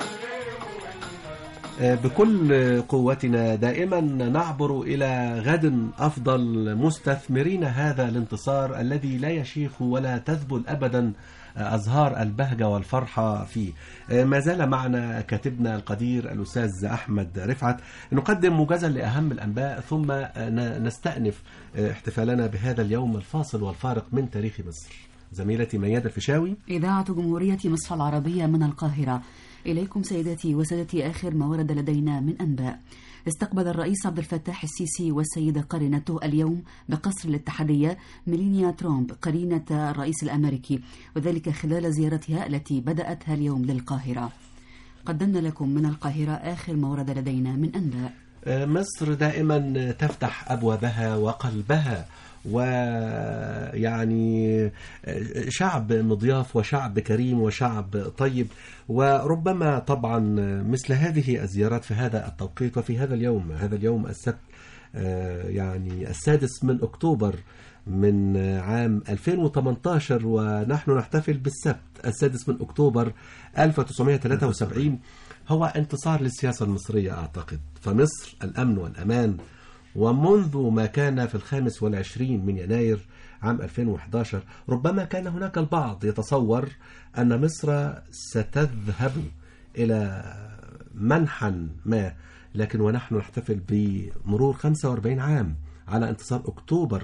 بكل قوتنا دائما نعبر إلى غد أفضل مستثمرين هذا الانتصار الذي لا يشيخ ولا تذبل أبدا أزهار البهجة والفرحة فيه ما زال معنا كاتبنا القدير الأستاذ أحمد رفعت نقدم موجزا لأهم الأنباء ثم نستأنف احتفالنا بهذا اليوم الفاصل والفارق من تاريخ مصر زميلتي ميادة الفيشاوي إذاعة جمهورية مصر العربية من القاهرة إليكم سيداتي وسادتي آخر ما ورد لدينا من أنباء استقبل الرئيس عبد الفتاح السيسي والسيدة قرينته اليوم بقصر الاتحادية ميلينيا ترومب قرينة الرئيس الأمريكي وذلك خلال زيارتها التي بدأتها اليوم للقاهرة قدمنا لكم من القاهرة آخر ما ورد لدينا من أنباء مصر دائما تفتح أبوابها وقلبها ويعني شعب مضياف وشعب كريم وشعب طيب وربما طبعا مثل هذه الزيارات في هذا التوقيت وفي هذا اليوم هذا اليوم السبت يعني السادس من أكتوبر من عام 2018 ونحن نحتفل بالسبت السادس من أكتوبر 1973 هو انتصار للسياسة المصرية أعتقد فمصر الأمن والأمان ومنذ ما كان في الخامس والعشرين من يناير عام 2011 ربما كان هناك البعض يتصور أن مصر ستذهب إلى منحا ما لكن ونحن نحتفل بمرور 45 عام على انتصار أكتوبر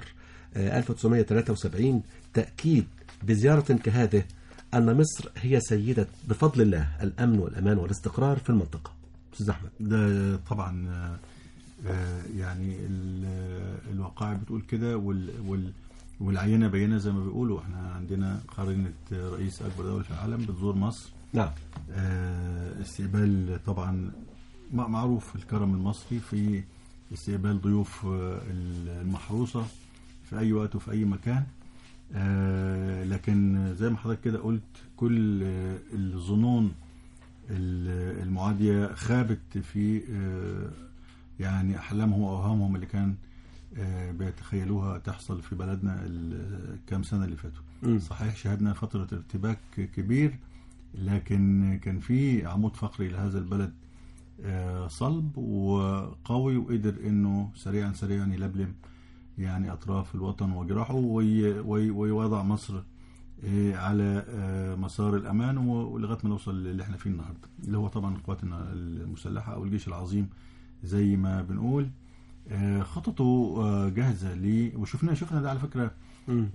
1973 تأكيد بزيارة كهذه أن مصر هي سيدة بفضل الله الأمن والأمان والاستقرار في المنطقة أستاذ أحمد ده طبعا آه، يعني ال- الوقائع بتقول كده وال وال والعينه بينه زي ما بيقولوا احنا عندنا قرينه رئيس اكبر دوله في العالم بتزور مصر نعم آه، استقبال طبعا مع- معروف الكرم المصري في استقبال ضيوف آه، المحروسه في اي وقت وفي اي مكان آه، لكن زي ما حضرتك كده قلت كل آه، الظنون ال- المعاديه خابت في آه، يعني احلامهم واوهامهم اللي كان آه، بيتخيلوها تحصل في بلدنا الكام سنه اللي فاتوا مم. صحيح شهدنا فتره ارتباك كبير لكن كان في عمود فقري لهذا البلد آه، صلب وقوي وقدر انه سريعا سريعا يلبلم يعني اطراف الوطن وجراحه وي- وي- ويوضع مصر آه، على آه، مسار الامان و- ولغايه ما نوصل اللي احنا فيه النهارده اللي هو طبعا قواتنا المسلحه او الجيش العظيم زي ما بنقول آه، خططه آه، جاهزه ليه وشفنا شفنا ده على فكره مم.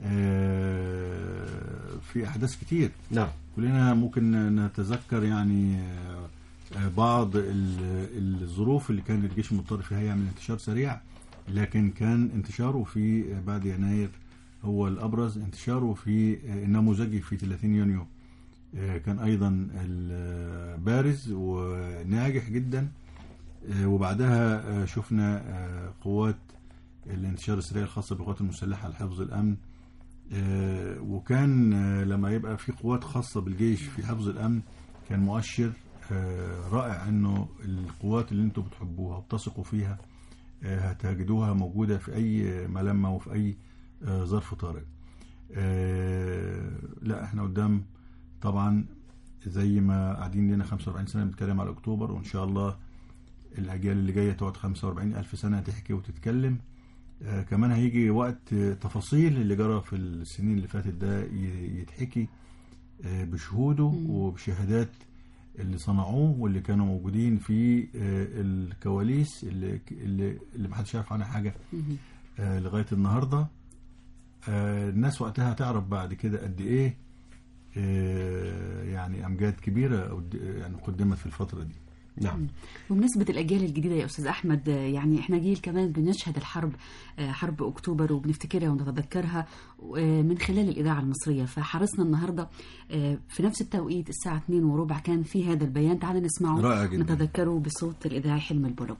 آه، في احداث كتير نعم كلنا ممكن نتذكر يعني آه، آه، بعض ال- الظروف اللي كان الجيش مضطر فيها يعمل انتشار سريع لكن كان انتشاره في بعد يناير هو الابرز انتشاره في آه، النموذجي في 30 يونيو آه، كان ايضا البارز وناجح جدا آه، وبعدها آه، شفنا آه، قوات الانتشار السريع الخاصه بالقوات المسلحه لحفظ الامن آه، وكان آه، لما يبقى في قوات خاصه بالجيش في حفظ الامن كان مؤشر آه، رائع انه القوات اللي انتم بتحبوها وبتثقوا فيها آه، هتجدوها موجودة في أي ملمة وفي أي آه، ظرف طارئ آه، لا احنا قدام طبعا زي ما قاعدين لنا 45 سنة بنتكلم على أكتوبر وإن شاء الله الأجيال اللي جاية تقعد 45 ألف سنة تحكي وتتكلم آه، كمان هيجي وقت آه، تفاصيل اللي جرى في السنين اللي فاتت ده ي- يتحكي آه، بشهوده وبشهادات اللي صنعوه واللي كانوا موجودين في آه، الكواليس اللي اللي اللي محدش عارف عنها حاجه آه، لغايه النهارده آه، الناس وقتها هتعرف بعد كده قد ايه آه، يعني امجاد كبيره قد- يعني قدمت في الفتره دي نعم بمناسبة الأجيال الجديدة يا أستاذ أحمد آه، يعني إحنا جيل كمان بنشهد الحرب آه، حرب أكتوبر وبنفتكرها ونتذكرها آه، من خلال الإذاعة المصرية فحرصنا النهاردة آه، في نفس التوقيت الساعة 2 وربع كان في هذا البيان تعال نسمعه رائع جداً. نتذكره بصوت الإذاعي حلم البلوج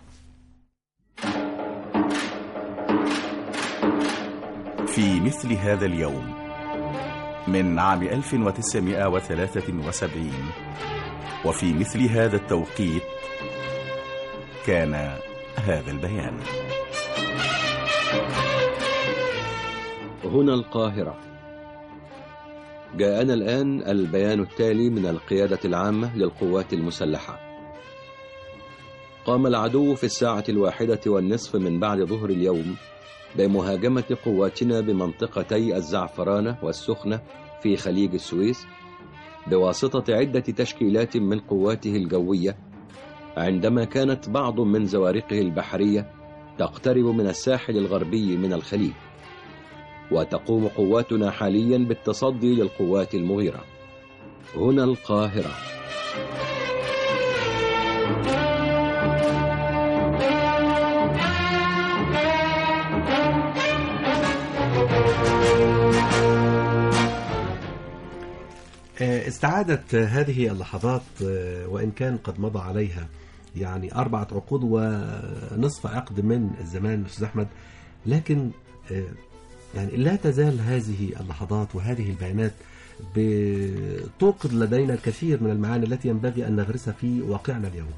في مثل هذا اليوم من عام 1973 وفي مثل هذا التوقيت كان هذا البيان هنا القاهرة جاءنا الآن البيان التالي من القيادة العامة للقوات المسلحة قام العدو في الساعة الواحدة والنصف من بعد ظهر اليوم بمهاجمة قواتنا بمنطقتي الزعفرانة والسخنة في خليج السويس بواسطة عدة تشكيلات من قواته الجوية عندما كانت بعض من زوارقه البحرية تقترب من الساحل الغربي من الخليج وتقوم قواتنا حاليا بالتصدي للقوات المغيرة هنا القاهرة آه، استعادت هذه اللحظات آه، وإن كان قد مضى عليها يعني أربعة عقود ونصف عقد من الزمان أستاذ أحمد لكن آه، يعني لا تزال هذه اللحظات وهذه البيانات بتوقظ لدينا الكثير من المعاني التي ينبغي أن نغرسها في واقعنا اليوم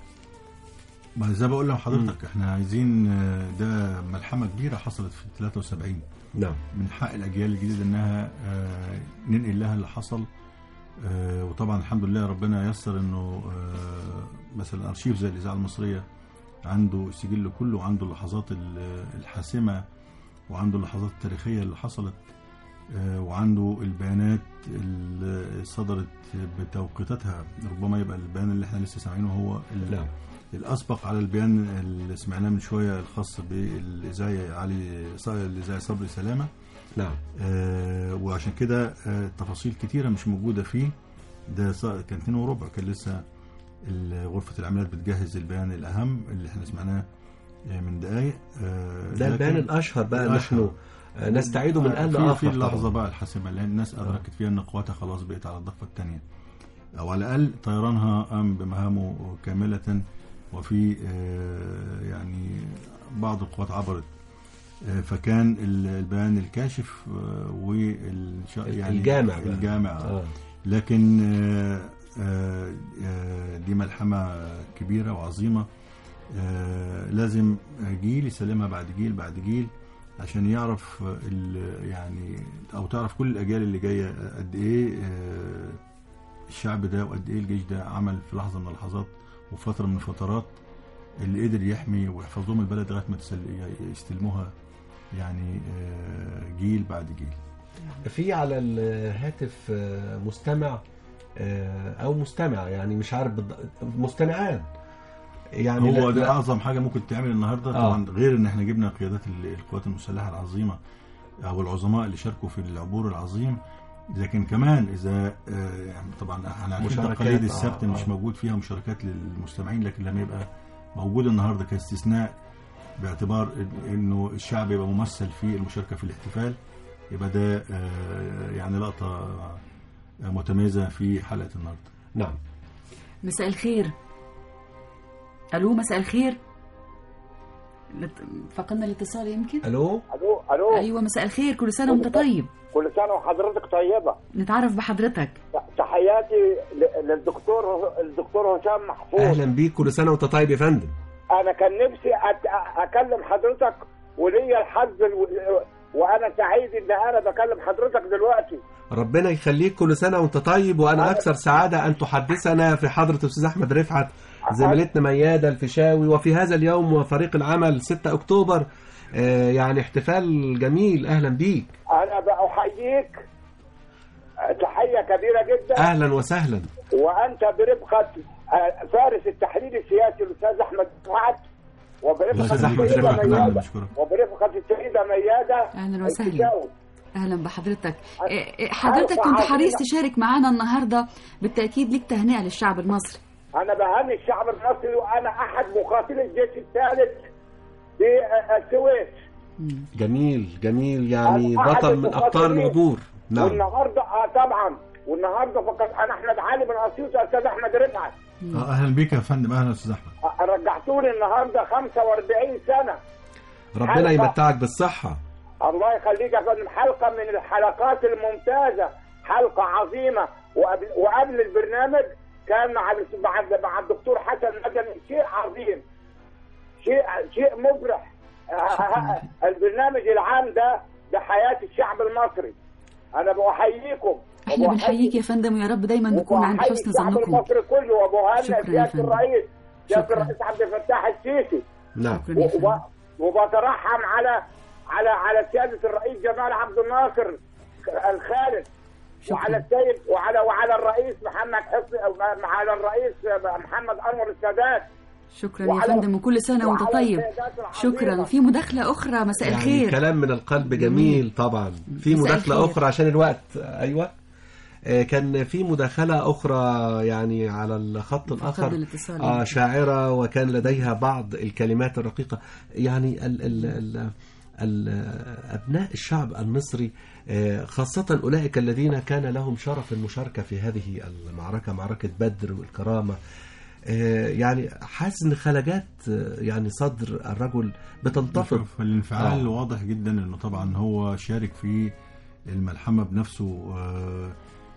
ما زي ما بقول لحضرتك احنا عايزين آه، ده ملحمه كبيره حصلت في 73 نعم من حق الاجيال الجديده انها آه، ننقل لها اللي حصل آه، وطبعا الحمد لله ربنا يسر انه آه، مثلا ارشيف زي الاذاعه المصريه عنده السجل كله وعنده اللحظات ال- الحاسمه وعنده اللحظات التاريخيه اللي حصلت آه، وعنده البيانات اللي صدرت بتوقيتاتها ربما يبقى البيان اللي احنا لسه سامعينه هو ال- نعم. الاسبق على البيان اللي سمعناه من شويه الخاص بالاذاعي علي الاذاعي صبري سلامه نعم آه وعشان كده آه تفاصيل كتيره مش موجوده فيه ده ص- كان اتنين وربع كان لسه ال- غرفه العمليات بتجهز البيان الاهم اللي احنا سمعناه آه، من دقائق آه ده البيان لكن- الأشهر بقى الأشهر. نحن آه، نستعيده من آن في- لآخر في اللحظه طبعاً. بقى الحاسمه لان الناس ادركت فيها ان قواتها خلاص بقت على الضفه الثانيه او على الاقل طيرانها قام بمهامه كامله وفي آه، يعني بعض القوات عبرت آه، فكان ال- البيان الكاشف آه، وال يعني الجامع بقى. الجامع آه. لكن آه، آه، آه، دي ملحمه كبيره وعظيمه آه، لازم جيل يسلمها بعد جيل بعد جيل عشان يعرف ال- يعني او تعرف كل الاجيال اللي جايه قد ايه آه، الشعب ده وقد ايه الجيش ده عمل في لحظه من اللحظات وفتره من الفترات اللي قدر يحمي ويحفظ لهم البلد لغايه ما تسل- يستلموها يعني آه، جيل بعد جيل في على الهاتف آه، مستمع آه، او مستمع يعني مش عارف بالض- مستمعان يعني هو لا- ده لا- اعظم حاجه ممكن تعمل النهارده آه. طبعا غير ان احنا جبنا قيادات ال- القوات المسلحه العظيمه او العظماء اللي شاركوا في العبور العظيم لكن كمان اذا آه، يعني طبعا احنا عارفين مشاركات، تقاليد آه، السبت آه. مش موجود فيها مشاركات للمستمعين لكن لما يبقى موجود النهارده كاستثناء باعتبار إن- انه الشعب يبقى ممثل في المشاركه في الاحتفال يبقى ده آه، يعني لقطه آه، متميزه في حلقه النهارده نعم مساء الخير الو مساء الخير لت- فقدنا الاتصال يمكن الو الو الو ايوه مساء الخير كل سنه وانت طيب كل سنه وحضرتك طيبه نتعرف بحضرتك تحياتي ل- للدكتور الدكتور هشام محفوظ اهلا بيك كل سنه وانت طيب يا فندم انا كان نفسي أت- اكلم حضرتك وليا الحظ ال- وانا سعيد ان انا بكلم حضرتك دلوقتي ربنا يخليك كل سنة وانت طيب وانا اكثر سعادة ان تحدثنا في حضرة الاستاذ احمد رفعت زميلتنا ميادة الفيشاوي وفي هذا اليوم وفريق العمل 6 اكتوبر آه، يعني احتفال جميل اهلا بيك انا بأحييك تحيه كبيره جدا اهلا وسهلا وانت برفقه آه، فارس التحرير السياسي الاستاذ احمد سعد وبرفقه الأستاذ أحمد السيده رفعت، نعم، مياده بشكرك. وبرفقه السيده مياده اهلا وسهلا الفيشاوي. اهلا بحضرتك إيه، إيه، حضرتك ألف كنت عافية. حريص تشارك معنا النهارده بالتاكيد ليك تهنئه للشعب المصري انا بهني الشعب المصري وانا احد مقاتلي الجيش الثالث في آه، السويس جميل جميل يعني أنا أحد بطل من ابطال المقاتلين. العبور نعم والنهارده اه طبعا والنهارده فقط انا احمد علي من اسيوط يا استاذ احمد رفعت آه، اهلا بك يا فندم اهلا استاذ احمد آه، رجعتوني النهارده 45 سنه ربنا حلقة. يمتعك بالصحة الله يخليك يا فندم حلقه من الحلقات الممتازه حلقه عظيمه وقبل, وقبل البرنامج كان مع ال- مع ال- مع الدكتور حسن مدني شيء عظيم شيء شيء مفرح آه، آه، البرنامج العام ده بحياه الشعب المصري انا بحييكم احنا بنحييك يا فندم ويا رب دايما نكون عند وبحيي حسن الشعب ظنكم المصري كله وبهنئ شكراً يا سياده فندم. الرئيس سياده شكراً. الرئيس عبد الفتاح السيسي نعم و- و- وبترحم على على على سياده الرئيس جمال عبد الناصر الخالد وعلى السيد وعلى وعلى الرئيس محمد حسني على الرئيس محمد انور السادات شكرا يا وعلى- فندم وكل سنه وانت وعلى طيب السيدات شكرا العظيمة. في مداخله اخرى مساء يعني الخير كلام من القلب جميل طبعا في مساء مداخلة الخير. أخرى عشان الوقت أيوة آه، كان في مداخلة أخرى يعني على الخط الآخر الاتصال. آه شاعرة وكان لديها بعض الكلمات الرقيقة يعني ال ال ال ال أبناء الشعب المصري آه، خاصة أولئك الذين كان لهم شرف المشاركة في هذه المعركة معركة بدر والكرامة آه، يعني حاسس ان خلجات آه، يعني صدر الرجل بتنتفض فالانفعال آه. واضح جدا انه طبعا هو شارك في الملحمه بنفسه آه،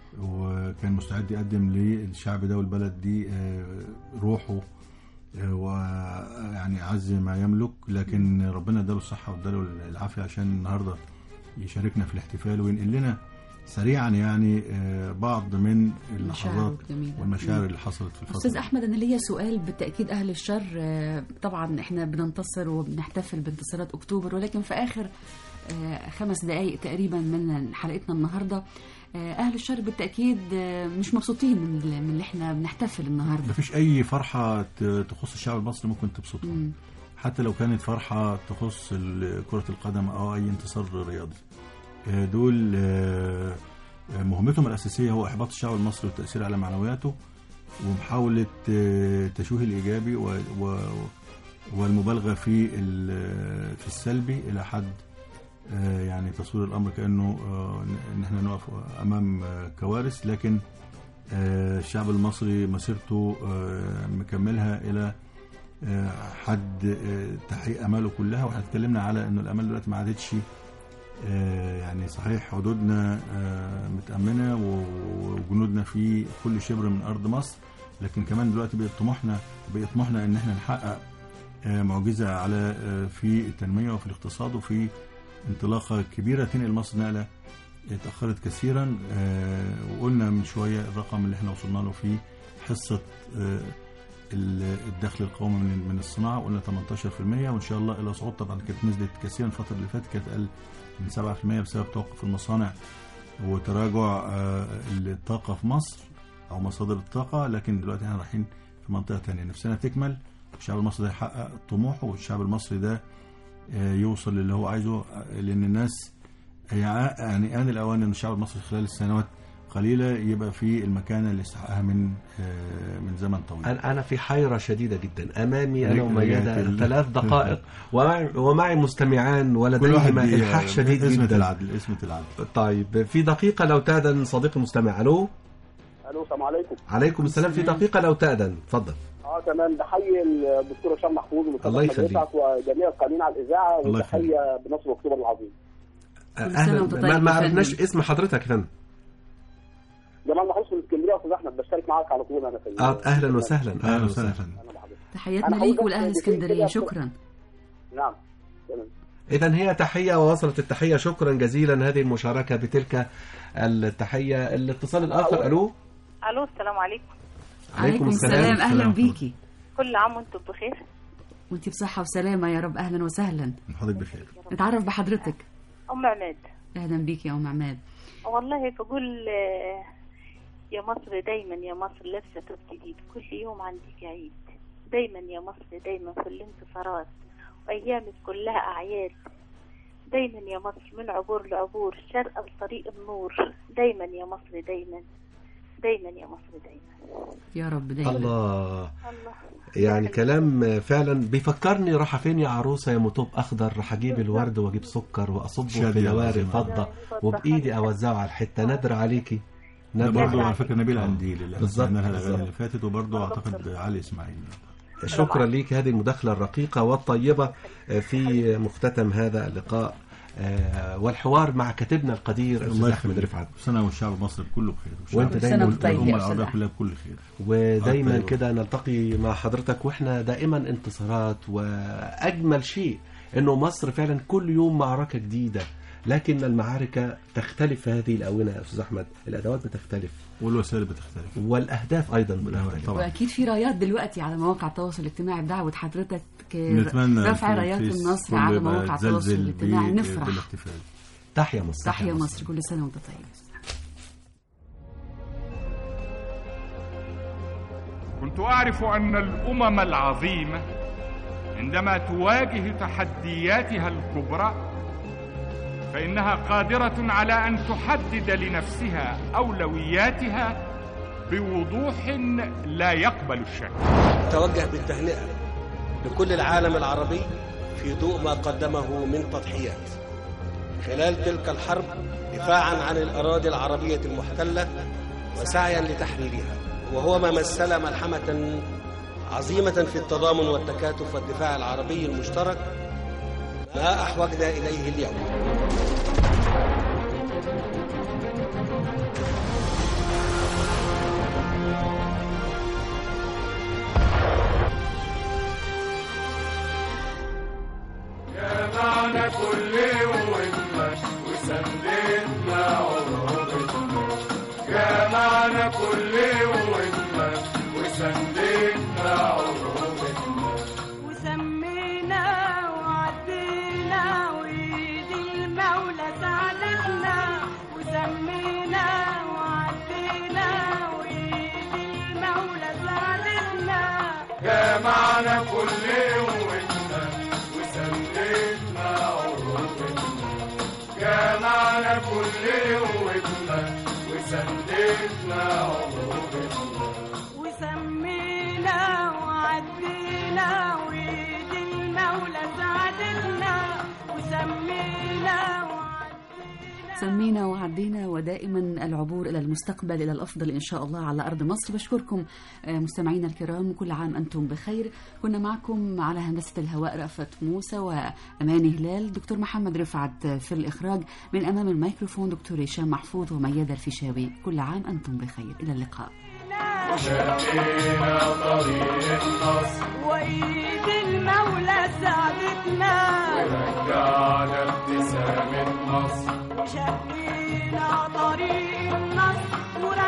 وكان مستعد يقدم للشعب ده والبلد دي آه، روحه آه، ويعني اعز ما يملك لكن ربنا اداله الصحه واداله العافيه عشان النهارده يشاركنا في الاحتفال وينقل لنا سريعا يعني آه، بعض من اللحظات جميلة. والمشاعر اللي حصلت في الفتره استاذ احمد انا ليا سؤال بالتاكيد اهل الشر آه، طبعا احنا بننتصر وبنحتفل بانتصارات اكتوبر ولكن في اخر آه، خمس دقائق تقريبا من حلقتنا النهارده آه، اهل الشر بالتاكيد آه، مش مبسوطين من ال- من اللي احنا بنحتفل النهارده مفيش اي فرحه ت- تخص الشعب المصري ممكن تبسطه مم. حتى لو كانت فرحه تخص ال- كره القدم او اي انتصار رياضي آه، دول آه، آه، مهمتهم الاساسيه هو احباط الشعب المصري والتاثير على معنوياته ومحاوله آه، تشويه الايجابي و- و- والمبالغه في ال- في السلبي الى حد آه، يعني تصوير الامر كانه آه، ان احنا نقف امام آه، كوارث لكن آه، الشعب المصري مسيرته آه، مكملها الى آه، حد آه، تحقيق اماله كلها واحنا اتكلمنا على انه الامال دلوقتي ما عادتش آه، يعني صحيح حدودنا آه، متامنه و- وجنودنا في كل شبر من ارض مصر لكن كمان دلوقتي بقت طموحنا بقت طموحنا ان احنا نحقق آه، معجزه على آه، في التنميه وفي الاقتصاد وفي انطلاقه كبيره تنقل مصر نقله اتأخرت كثيرا آه، وقلنا من شوية الرقم اللي احنا وصلنا له في حصة آه، ال- الدخل القومي من من الصناعة قلنا 18% وإن شاء الله إلى صعود طبعا كانت نزلت كثيرا الفترة اللي فاتت كانت أقل من 7% بسبب توقف المصانع وتراجع آه، الطاقة في مصر أو مصادر الطاقة لكن دلوقتي احنا رايحين في منطقة تانية نفسنا تكمل الشعب المصري ده يحقق طموحه والشعب المصري ده آه، يوصل للي هو عايزه آه، لأن الناس هي يعني آن الأوان أن الشعب المصري خلال السنوات قليلة يبقى في المكانة اللي يستحقها من آه، من زمن طويل أنا أنا في حيرة شديدة جدا أمامي أنا رجع- وميادة رجعت ال- ثلاث دقائق ومعي, ومعي مستمعان كل واحد ولديهما بي- إلحاح شديد اسمة جدا العدل اسمة العدل طيب في دقيقة لو تأذن صديقي المستمع ألو الو السلام عليكم عليكم السلام في دقيقة لو تأذن تفضل اه تمام بحيي الدكتور هشام محفوظ والأستاذ الله أحمد يخليك. رفعت وجميع القائمين على الاذاعه الله وتحيه بنصر اكتوبر العظيم أهلا ما, ما عرفناش اسم حضرتك يا فندم جمال انا محروس من اسكندريه يا استاذ احمد بشترك معاك على طول انا في ال- آه، اهلا وسهلا اهلا وسهلا تحياتنا أنا عاوز ليك ولاهل أسأل اسكندريه كده- شكرا نعم تمام. إذا هي تحية ووصلت التحية شكرا جزيلا هذه المشاركة بتلك التحية الاتصال الآخر ألو الو السلام عليكم عليكم السلام اهلا بيكي كل عام وانتم بخير وانت بصحه وسلامه يا رب اهلا وسهلا حضرتك بخير نتعرف بحضرتك ام عماد اهلا بيكي يا ام عماد والله بقول آه، يا مصر دايما يا مصر لابسه توب جديد كل يوم عندك عيد دايما يا مصر دايما في الانتصارات وايامك كلها اعياد دايما يا مصر من عبور لعبور شرق لطريق النور دايما يا مصر دايما دايما يا مصر دايما يا رب دايما الله يعني كلام فعلا بيفكرني راح فين يا عروسة يا مطوب أخضر راح أجيب الورد وأجيب سكر وأصبه في شادية نوار العظيمة. الفضة وبإيدي أوزعه على الحتة نادر عليكي ده نادر برضه على فكره نبيل عنديل اللي احنا بالظبط، سمعناها الاغاني بالظبط. اللي فاتت وبرضه اعتقد علي اسماعيل شكرا ليك هذه المداخلة الرقيقة والطيبة في مختتم هذا اللقاء آه، والحوار مع كاتبنا القدير الله أستاذ أحمد يخليك رفعت سنه والشعب المصري كله بخير والشعب- وانت دايما والامه العربيه كلها بكل خير ودايما طيب. كده نلتقي مع حضرتك واحنا دائما انتصارات واجمل شيء انه مصر فعلا كل يوم معركه جديده لكن المعارك تختلف في هذه الاونه يا استاذ احمد الادوات بتختلف والوسائل بتختلف والاهداف ايضا بتختلف واكيد في رايات دلوقتي على مواقع التواصل الاجتماعي بدعوه حضرتك نتمنى رفع في رايات الفيس النصر كله على يبقى مواقع التواصل يتزلزل الاجتماعي ب- نفرح بالاحتفال تحيا مصر تحيا مصر كل سنه وانت طيب كنت أعرف أن الأمم العظيمة عندما تواجه تحدياتها الكبرى فإنها قادرة على أن تحدد لنفسها أولوياتها بوضوح لا يقبل الشك توجه بالتهنئة لكل العالم العربي في ضوء ما قدمه من تضحيات خلال تلك الحرب دفاعا عن الأراضي العربية المحتلة وسعيا لتحريرها وهو ما مثل ملحمة عظيمة في التضامن والتكاتف والدفاع العربي المشترك ما أحوجنا إليه اليوم جمعنا كل قوتنا وسندنا عروبتنا جمعنا كل قوتنا وسندنا عروبتنا وسمينا وعدينا وإيد المولى ساعدتنا وسمينا وعدينا وإيد المولى ساعدتنا جمعنا كل قوتنا وسندنا عروبتنا جمعنا كل قوتنا وسندنا عروبتنا وسمينا وعدينا وإيد المولى ساعدتنا وسمينا سمينا وعدينا ودائما العبور الى المستقبل الى الافضل ان شاء الله على ارض مصر بشكركم آه، مستمعينا الكرام كل عام انتم بخير كنا معكم على هندسه الهواء رأفت موسى واماني هلال دكتور محمد رفعت في الاخراج من امام الميكروفون دكتور هشام محفوظ وميادة الفيشاوي كل عام انتم بخير الى اللقاء وشقينا طريق النصر وإيد المولى ساعدتنا ورجعنا ابتسامة مصر وشقينا طريق النصر